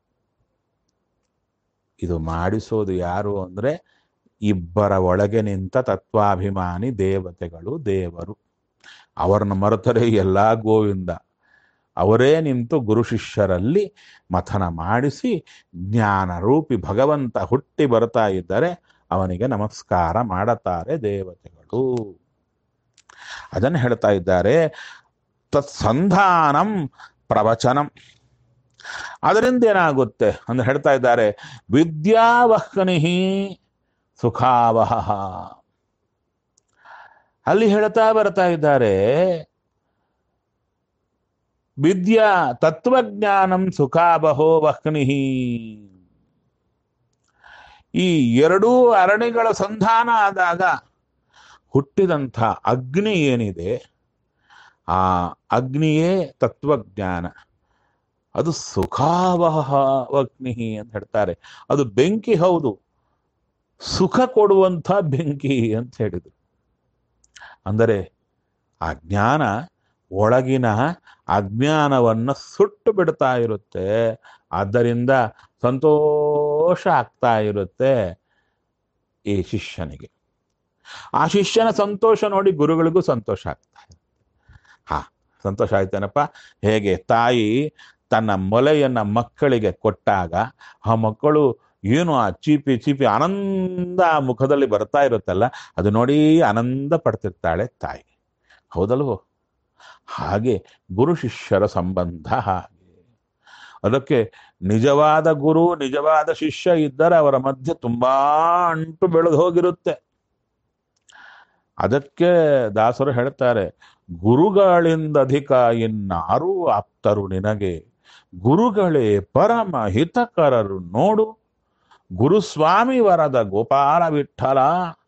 ಇದು ಮಾಡಿಸೋದು ಯಾರು ಅಂದ್ರೆ ಇಬ್ಬರ ಒಳಗೆ ನಿಂತ ತತ್ವಾಭಿಮಾನಿ ದೇವತೆಗಳು ದೇವರು ಅವರನ್ನು ಮರೆತರೆ ಎಲ್ಲ ಗೋವಿಂದ ಅವರೇ ನಿಂತು ಗುರು ಶಿಷ್ಯರಲ್ಲಿ ಮಥನ ಮಾಡಿಸಿ ಜ್ಞಾನ ರೂಪಿ ಭಗವಂತ ಹುಟ್ಟಿ ಬರ್ತಾ ಇದ್ದರೆ ಅವನಿಗೆ ನಮಸ್ಕಾರ ಮಾಡುತ್ತಾರೆ ದೇವತೆಗಳು ಅದನ್ನು ಹೇಳ್ತಾ ಇದ್ದಾರೆ ತತ್ಸಂಧಾನಂ ಪ್ರವಚನಂ ಅದರಿಂದ ಏನಾಗುತ್ತೆ ಅಂತ ಹೇಳ್ತಾ ಇದ್ದಾರೆ ವಿದ್ಯಾವಹ್ನಿ ಸುಖಾವಹ ಅಲ್ಲಿ ಹೇಳ್ತಾ ಬರ್ತಾ ಇದ್ದಾರೆ ವಿದ್ಯಾ ತತ್ವಜ್ಞಾನಂ ಸುಖಾಬಹೋ ವಹ್ನಿ ಈ ಎರಡೂ ಅರಣಿಗಳ ಸಂಧಾನ ಆದಾಗ ಹುಟ್ಟಿದಂಥ ಅಗ್ನಿ ಏನಿದೆ ಆ ಅಗ್ನಿಯೇ ತತ್ವಜ್ಞಾನ ಅದು ಸುಖಾವಹ ಅಗ್ನಿ ಅಂತ ಹೇಳ್ತಾರೆ ಅದು ಬೆಂಕಿ ಹೌದು ಸುಖ ಕೊಡುವಂಥ ಬೆಂಕಿ ಅಂತ ಹೇಳಿದ್ರು ಅಂದರೆ ಆ ಜ್ಞಾನ ಒಳಗಿನ ಅಜ್ಞಾನವನ್ನು ಸುಟ್ಟು ಬಿಡ್ತಾ ಇರುತ್ತೆ ಆದ್ದರಿಂದ ಸಂತೋಷ ಆಗ್ತಾ ಇರುತ್ತೆ ಈ ಶಿಷ್ಯನಿಗೆ ಆ ಶಿಷ್ಯನ ಸಂತೋಷ ನೋಡಿ ಗುರುಗಳಿಗೂ ಸಂತೋಷ ಆಗ್ತಾ ಇರುತ್ತೆ ಹಾ ಸಂತೋಷ ಆಯ್ತೇನಪ್ಪ ಹೇಗೆ ತಾಯಿ ತನ್ನ ಮೊಲೆಯನ್ನ ಮಕ್ಕಳಿಗೆ ಕೊಟ್ಟಾಗ ಆ ಮಕ್ಕಳು ಏನು ಆ ಚೀಪಿ ಚೀಪಿ ಆನಂದ ಆ ಮುಖದಲ್ಲಿ ಬರ್ತಾ ಇರುತ್ತಲ್ಲ ಅದು ನೋಡಿ ಆನಂದ ಪಡ್ತಿರ್ತಾಳೆ ತಾಯಿ ಹೌದಲ್ವೋ ಹಾಗೆ ಗುರು ಶಿಷ್ಯರ ಸಂಬಂಧ ಹಾಗೆ ಅದಕ್ಕೆ ನಿಜವಾದ ಗುರು ನಿಜವಾದ ಶಿಷ್ಯ ಇದ್ದರೆ ಅವರ ಮಧ್ಯೆ ತುಂಬಾ ಅಂಟು ಬೆಳೆದು ಹೋಗಿರುತ್ತೆ ಅದಕ್ಕೆ ದಾಸರು ಹೇಳ್ತಾರೆ ಗುರುಗಳಿಂದ ಅಧಿಕ ಇನ್ನಾರೂ ಆಪ್ತರು ನಿನಗೆ ಗುರುಗಳೇ ಪರಮ ಹಿತಕರರು ನೋಡು ಗುರುಸ್ವಾಮಿ ವರದ ಗೋಪಾಲ ವಿಠಲ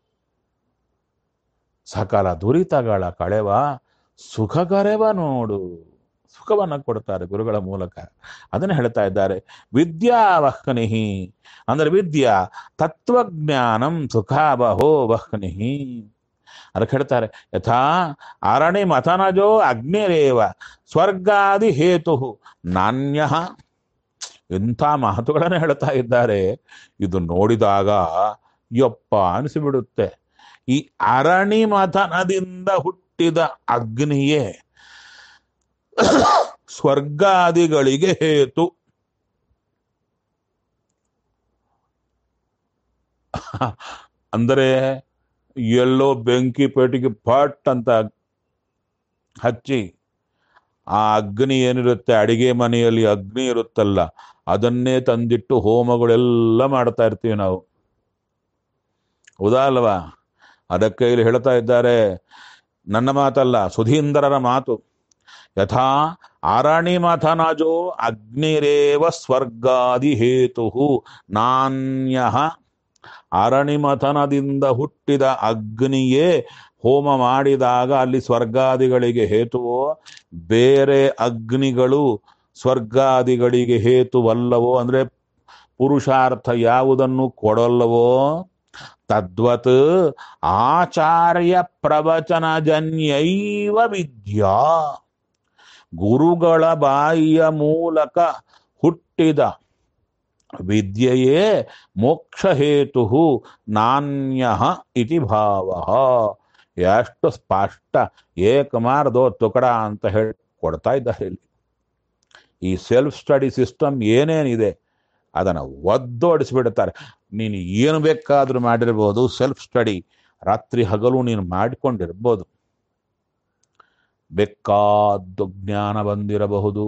ಸಕಲ ದುರಿತಗಳ ಕಳೆವ ಸುಖಗರೆವ ನೋಡು ಸುಖವನ್ನು ಕೊಡ್ತಾರೆ ಗುರುಗಳ ಮೂಲಕ ಅದನ್ನು ಹೇಳ್ತಾ ಇದ್ದಾರೆ ವಿದ್ಯಾವಹ್ನಿಹಿ ಅಂದ್ರೆ ವಿದ್ಯಾ ತತ್ವಜ್ಞಾನಂ ಸುಖಾಬಹೋ ವಹ್ನಿಹಿ ಅದಕ್ಕೆ ಹೇಳ್ತಾರೆ ಯಥಾ ಅರಣಿ ಮಥನಜೋ ಅಗ್ನಿರೇವ ಸ್ವರ್ಗಾದಿ ಹೇತು ನಾಣ್ಯ ಇಂಥ ಮಾತುಗಳನ್ನು ಹೇಳ್ತಾ ಇದ್ದಾರೆ ಇದು ನೋಡಿದಾಗ ಯಪ್ಪ ಅನಿಸಿಬಿಡುತ್ತೆ ಈ ಅರಣಿ ಮಥನದಿಂದ ಹುಟ್ಟಿದ ಅಗ್ನಿಯೇ ಸ್ವರ್ಗಾದಿಗಳಿಗೆ ಹೇತು ಅಂದರೆ ಎಲ್ಲೋ ಬೆಂಕಿ ಪೇಟಿಗೆ ಪಟ್ ಅಂತ ಹಚ್ಚಿ ಆ ಅಗ್ನಿ ಏನಿರುತ್ತೆ ಅಡಿಗೆ ಮನೆಯಲ್ಲಿ ಅಗ್ನಿ ಇರುತ್ತಲ್ಲ ಅದನ್ನೇ ತಂದಿಟ್ಟು ಹೋಮಗಳೆಲ್ಲ ಮಾಡ್ತಾ ಇರ್ತೀವಿ ನಾವು ಹೌದಾ ಅಲ್ವಾ ಅದಕ್ಕೆ ಇಲ್ಲಿ ಹೇಳ್ತಾ ಇದ್ದಾರೆ ನನ್ನ ಮಾತಲ್ಲ ಸುಧೀಂದ್ರರ ಮಾತು ಯಥಾ ಆರಾಣಿ ಮಥನಜೋ ಅಗ್ನಿರೇವ ಸ್ವರ್ಗಾದಿ ಹೇತು ನಾಣ್ಯ ಅರಣಿಮಥನದಿಂದ ಹುಟ್ಟಿದ ಅಗ್ನಿಯೇ ಹೋಮ ಮಾಡಿದಾಗ ಅಲ್ಲಿ ಸ್ವರ್ಗಾದಿಗಳಿಗೆ ಹೇತುವೋ ಬೇರೆ ಅಗ್ನಿಗಳು ಸ್ವರ್ಗಾದಿಗಳಿಗೆ ಹೇತುವಲ್ಲವೋ ಅಂದ್ರೆ ಪುರುಷಾರ್ಥ ಯಾವುದನ್ನು ಕೊಡಲ್ಲವೋ ತದ್ವತ್ ಆಚಾರ್ಯ ಪ್ರವಚನಜನ್ಯೈವ ವಿದ್ಯಾ ಗುರುಗಳ ಬಾಯಿಯ ಮೂಲಕ ಹುಟ್ಟಿದ ವಿದ್ಯೆಯೇ ಮೋಕ್ಷ ಹೇತು ನಾಣ್ಯ ಇತಿ ಭಾವ ಎಷ್ಟು ಸ್ಪಷ್ಟ ಏಕಮಾರ್ದೋ ತುಕಡ ಅಂತ ಹೇಳಿ ಕೊಡ್ತಾ ಇದ್ದಾರೆ ಇಲ್ಲಿ ಈ ಸೆಲ್ಫ್ ಸ್ಟಡಿ ಸಿಸ್ಟಮ್ ಏನೇನಿದೆ ಅದನ್ನು ಒದ್ದೋಡಿಸ್ಬಿಡ್ತಾರೆ ನೀನು ಏನು ಬೇಕಾದ್ರೂ ಮಾಡಿರ್ಬೋದು ಸೆಲ್ಫ್ ಸ್ಟಡಿ ರಾತ್ರಿ ಹಗಲು ನೀನು ಮಾಡಿಕೊಂಡಿರ್ಬೋದು ಬೇಕಾದ್ದು ಜ್ಞಾನ ಬಂದಿರಬಹುದು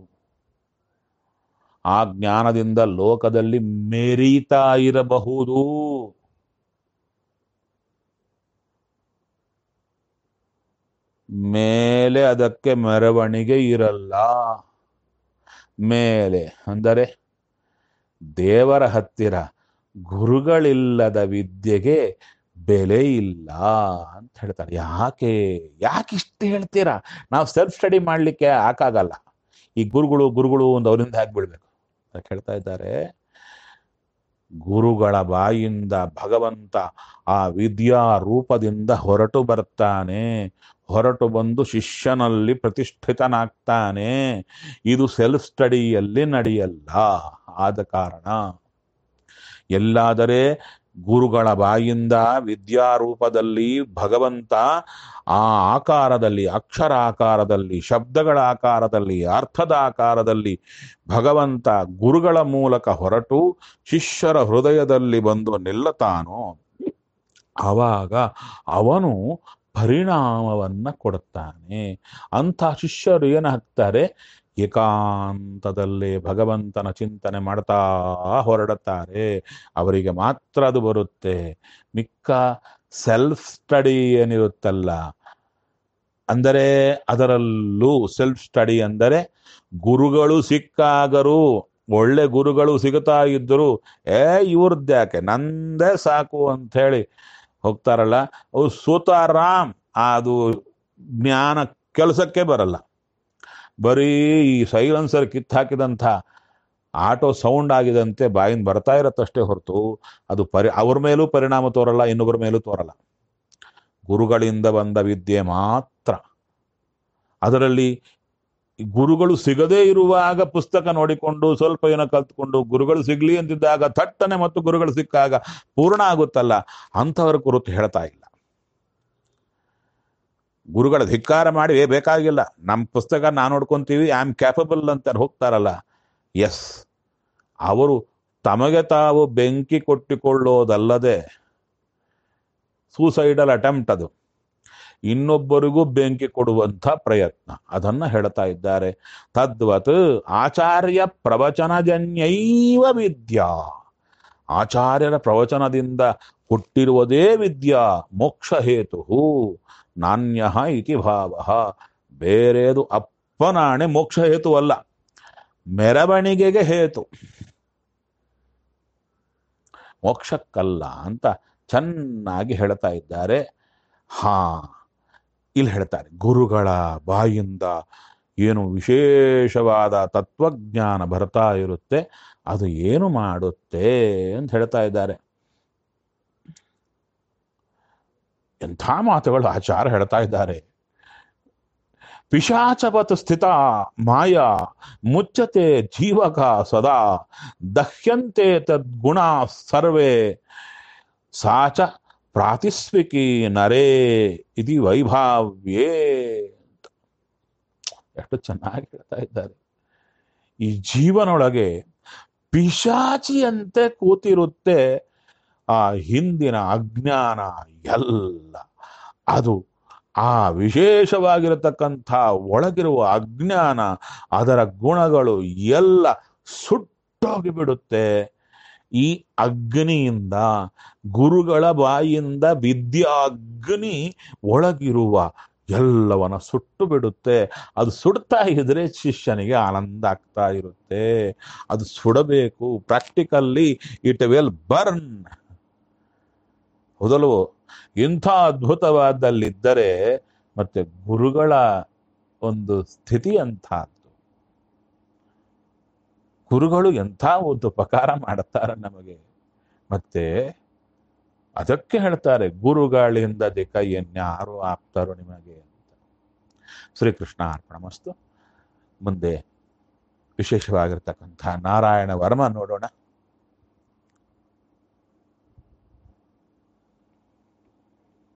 ಆ ಜ್ಞಾನದಿಂದ ಲೋಕದಲ್ಲಿ ಮೆರೀತಾ ಇರಬಹುದು ಮೇಲೆ ಅದಕ್ಕೆ ಮೆರವಣಿಗೆ ಇರಲ್ಲ ಮೇಲೆ ಅಂದರೆ ದೇವರ ಹತ್ತಿರ ಗುರುಗಳಿಲ್ಲದ ವಿದ್ಯೆಗೆ ಬೆಲೆ ಇಲ್ಲ ಅಂತ ಹೇಳ್ತಾರೆ ಯಾಕೆ ಯಾಕೆ ಇಷ್ಟು ಹೇಳ್ತೀರಾ ನಾವು ಸೆಲ್ಫ್ ಸ್ಟಡಿ ಮಾಡಲಿಕ್ಕೆ ಹಾಕಾಗಲ್ಲ ಈ ಗುರುಗಳು ಗುರುಗಳು ಒಂದು ಅವರಿಂದ ಹಾಕ್ಬಿಡ್ಬೇಕು ಅಂತ ಹೇಳ್ತಾ ಇದ್ದಾರೆ ಗುರುಗಳ ಬಾಯಿಂದ ಭಗವಂತ ಆ ವಿದ್ಯಾ ರೂಪದಿಂದ ಹೊರಟು ಬರ್ತಾನೆ ಹೊರಟು ಬಂದು ಶಿಷ್ಯನಲ್ಲಿ ಪ್ರತಿಷ್ಠಿತನಾಗ್ತಾನೆ ಇದು ಸೆಲ್ಫ್ ಸ್ಟಡಿಯಲ್ಲಿ ನಡೆಯಲ್ಲ ಆದ ಕಾರಣ ಎಲ್ಲಾದರೆ ಗುರುಗಳ ಬಾಯಿಂದ ವಿದ್ಯಾರೂಪದಲ್ಲಿ ಭಗವಂತ ಆ ಆಕಾರದಲ್ಲಿ ಅಕ್ಷರ ಆಕಾರದಲ್ಲಿ ಶಬ್ದಗಳ ಆಕಾರದಲ್ಲಿ ಅರ್ಥದ ಆಕಾರದಲ್ಲಿ ಭಗವಂತ ಗುರುಗಳ ಮೂಲಕ ಹೊರಟು ಶಿಷ್ಯರ ಹೃದಯದಲ್ಲಿ ಬಂದು ನಿಲ್ಲತಾನೋ ಆವಾಗ ಅವನು ಪರಿಣಾಮವನ್ನ ಕೊಡುತ್ತಾನೆ ಅಂಥ ಶಿಷ್ಯರು ಏನು ಹಾಕ್ತಾರೆ ಏಕಾಂತದಲ್ಲೇ ಭಗವಂತನ ಚಿಂತನೆ ಮಾಡ್ತಾ ಹೊರಡುತ್ತಾರೆ ಅವರಿಗೆ ಮಾತ್ರ ಅದು ಬರುತ್ತೆ ಮಿಕ್ಕ ಸೆಲ್ಫ್ ಸ್ಟಡಿ ಏನಿರುತ್ತಲ್ಲ ಅಂದರೆ ಅದರಲ್ಲೂ ಸೆಲ್ಫ್ ಸ್ಟಡಿ ಅಂದರೆ ಗುರುಗಳು ಸಿಕ್ಕಾಗರು ಒಳ್ಳೆ ಗುರುಗಳು ಸಿಗುತ್ತಾ ಇದ್ದರು ಏ ಇವ್ರದ್ದ್ಯಾಕೆ ನಂದೇ ಸಾಕು ಅಂತ ಹೇಳಿ ಹೋಗ್ತಾರಲ್ಲ ಅವು ಸೂತಾರಾಮ್ ಅದು ಜ್ಞಾನ ಕೆಲಸಕ್ಕೆ ಬರಲ್ಲ ಬರೀ ಈ ಸೈಲೆನ್ಸರ್ ಕಿತ್ತು ಹಾಕಿದಂಥ ಆಟೋ ಸೌಂಡ್ ಆಗಿದಂತೆ ಬಾಯಿಂದ ಬರ್ತಾ ಇರತ್ತಷ್ಟೇ ಹೊರತು ಅದು ಪರಿ ಅವ್ರ ಮೇಲೂ ಪರಿಣಾಮ ತೋರಲ್ಲ ಇನ್ನೊಬ್ಬರ ಮೇಲೂ ತೋರಲ್ಲ ಗುರುಗಳಿಂದ ಬಂದ ವಿದ್ಯೆ ಮಾತ್ರ ಅದರಲ್ಲಿ ಗುರುಗಳು ಸಿಗದೇ ಇರುವಾಗ ಪುಸ್ತಕ ನೋಡಿಕೊಂಡು ಸ್ವಲ್ಪ ಏನೋ ಕಲ್ತ್ಕೊಂಡು ಗುರುಗಳು ಸಿಗ್ಲಿ ಅಂತಿದ್ದಾಗ ಥಟ್ಟನೆ ಮತ್ತು ಗುರುಗಳು ಸಿಕ್ಕಾಗ ಪೂರ್ಣ ಆಗುತ್ತಲ್ಲ ಅಂಥವರ ಕುರಿತು ಹೇಳ್ತಾ ಇಲ್ಲ ಗುರುಗಳ ಧಿಕ್ಕಾರ ಮಾಡಿ "ಏ, ಬೇಕಾಗಿಲ್ಲ ನಮ್ಮ ಪುಸ್ತಕ ನಾವು ನೋಡ್ಕೊಂತೀವಿ ಐ ಆಮ್ ಕ್ಯಾಪಬಲ್ ಅಂತ ಹೋಗ್ತಾರಲ್ಲ ಎಸ್ ಅವರು ತಮಗೆ ತಾವು ಬೆಂಕಿ ಕೊಟ್ಟಿಕೊಳ್ಳೋದಲ್ಲದೆ ಸೂಸೈಡಲ್ ಅಟೆಂಪ್ಟ್ ಅದು ಇನ್ನೊಬ್ಬರಿಗೂ ಬೆಂಕಿ ಕೊಡುವಂಥ ಪ್ರಯತ್ನ ಅದನ್ನ ಹೇಳ್ತಾ ಇದ್ದಾರೆ ತದ್ವತ್ ಆಚಾರ್ಯ ಪ್ರವಚನಜನ್ಯೈವ ವಿದ್ಯಾ ಆಚಾರ್ಯರ ಪ್ರವಚನದಿಂದ ಹುಟ್ಟಿರುವುದೇ ವಿದ್ಯಾ ಮೋಕ್ಷ ಹೇತು ನಾಣ್ಯ ಇತಿ ಭಾವ ಬೇರೆದು ಅಪ್ಪನಾಣೆ ಮೋಕ್ಷ ಹೇತು ಅಲ್ಲ ಮೆರವಣಿಗೆಗೆ ಹೇತು ಮೋಕ್ಷಕ್ಕಲ್ಲ ಅಂತ ಚೆನ್ನಾಗಿ ಹೇಳ್ತಾ ಇದ್ದಾರೆ ಹಾ ಇಲ್ಲಿ ಹೇಳ್ತಾರೆ ಗುರುಗಳ ಬಾಯಿಂದ ಏನು ವಿಶೇಷವಾದ ತತ್ವಜ್ಞಾನ ಬರ್ತಾ ಇರುತ್ತೆ ಅದು ಏನು ಮಾಡುತ್ತೆ ಅಂತ ಹೇಳ್ತಾ ಇದ್ದಾರೆ ಎಂಥ ಮಾತುಗಳು ಆಚಾರ ಹೇಳ್ತಾ ಇದ್ದಾರೆ ಪಿಶಾಚವತ್ ಸ್ಥಿತ ಮಾಯಾ ಮುಚ್ಚತೆ ಜೀವಕ ಸದಾ ದಹ್ಯಂತೆ ತದ್ಗುಣ ಸರ್ವೇ ಸಾಚ ಪ್ರಾತಿಸ್ವಿಕಿ ನರೇ ಇದಿ ವೈಭಾವ್ಯೇ ಅಂತ. ಎಷ್ಟು ಚೆನ್ನಾಗಿ ಹೇಳ್ತಾ ಇದ್ದಾರೆ ಈ ಜೀವನೊಳಗೆ ಪಿಶಾಚಿಯಂತೆ ಕೂತಿರುತ್ತೆ ಆ ಹಿಂದಿನ ಅಜ್ಞಾನ ಎಲ್ಲ ಅದು ಆ ವಿಶೇಷವಾಗಿರತಕ್ಕಂಥ ಒಳಗಿರುವ ಅಜ್ಞಾನ ಅದರ ಗುಣಗಳು ಎಲ್ಲ ಸುಟ್ಟೋಗಿ ಬಿಡುತ್ತೆ ಈ ಅಗ್ನಿಯಿಂದ ಗುರುಗಳ ಬಾಯಿಂದ ವಿದ್ಯಾಗ್ನಿ ಒಳಗಿರುವ ಎಲ್ಲವನ್ನ ಸುಟ್ಟು ಬಿಡುತ್ತೆ ಅದು ಸುಡ್ತಾ ಇದ್ರೆ ಶಿಷ್ಯನಿಗೆ ಆನಂದ ಆಗ್ತಾ ಇರುತ್ತೆ ಅದು ಸುಡಬೇಕು ಪ್ರಾಕ್ಟಿಕಲ್ಲಿ ಇಟ್ ವಿಲ್ ಬರ್ನ್ ಹೌದಲ್ವೋ ಇಂಥ ಅದ್ಭುತವಾದಲ್ಲಿದ್ದರೆ ಮತ್ತೆ ಗುರುಗಳ ಒಂದು ಸ್ಥಿತಿ ಅಂಥದ್ದು ಗುರುಗಳು ಎಂಥ ಒಂದು ಉಪಕಾರ ಮಾಡುತ್ತಾರೆ ನಮಗೆ ಮತ್ತೆ ಅದಕ್ಕೆ ಹೇಳ್ತಾರೆ ಗುರುಗಳಿಂದ ಕೈ ಎನ್ಯಾರು ಆಪ್ತಾರೋ ನಿಮಗೆ ಅಂತ ಶ್ರೀಕೃಷ್ಣ ಅರ್ಪಣಮಸ್ತು ಮುಂದೆ ವಿಶೇಷವಾಗಿರ್ತಕ್ಕಂಥ ನಾರಾಯಣ ವರ್ಮ ನೋಡೋಣ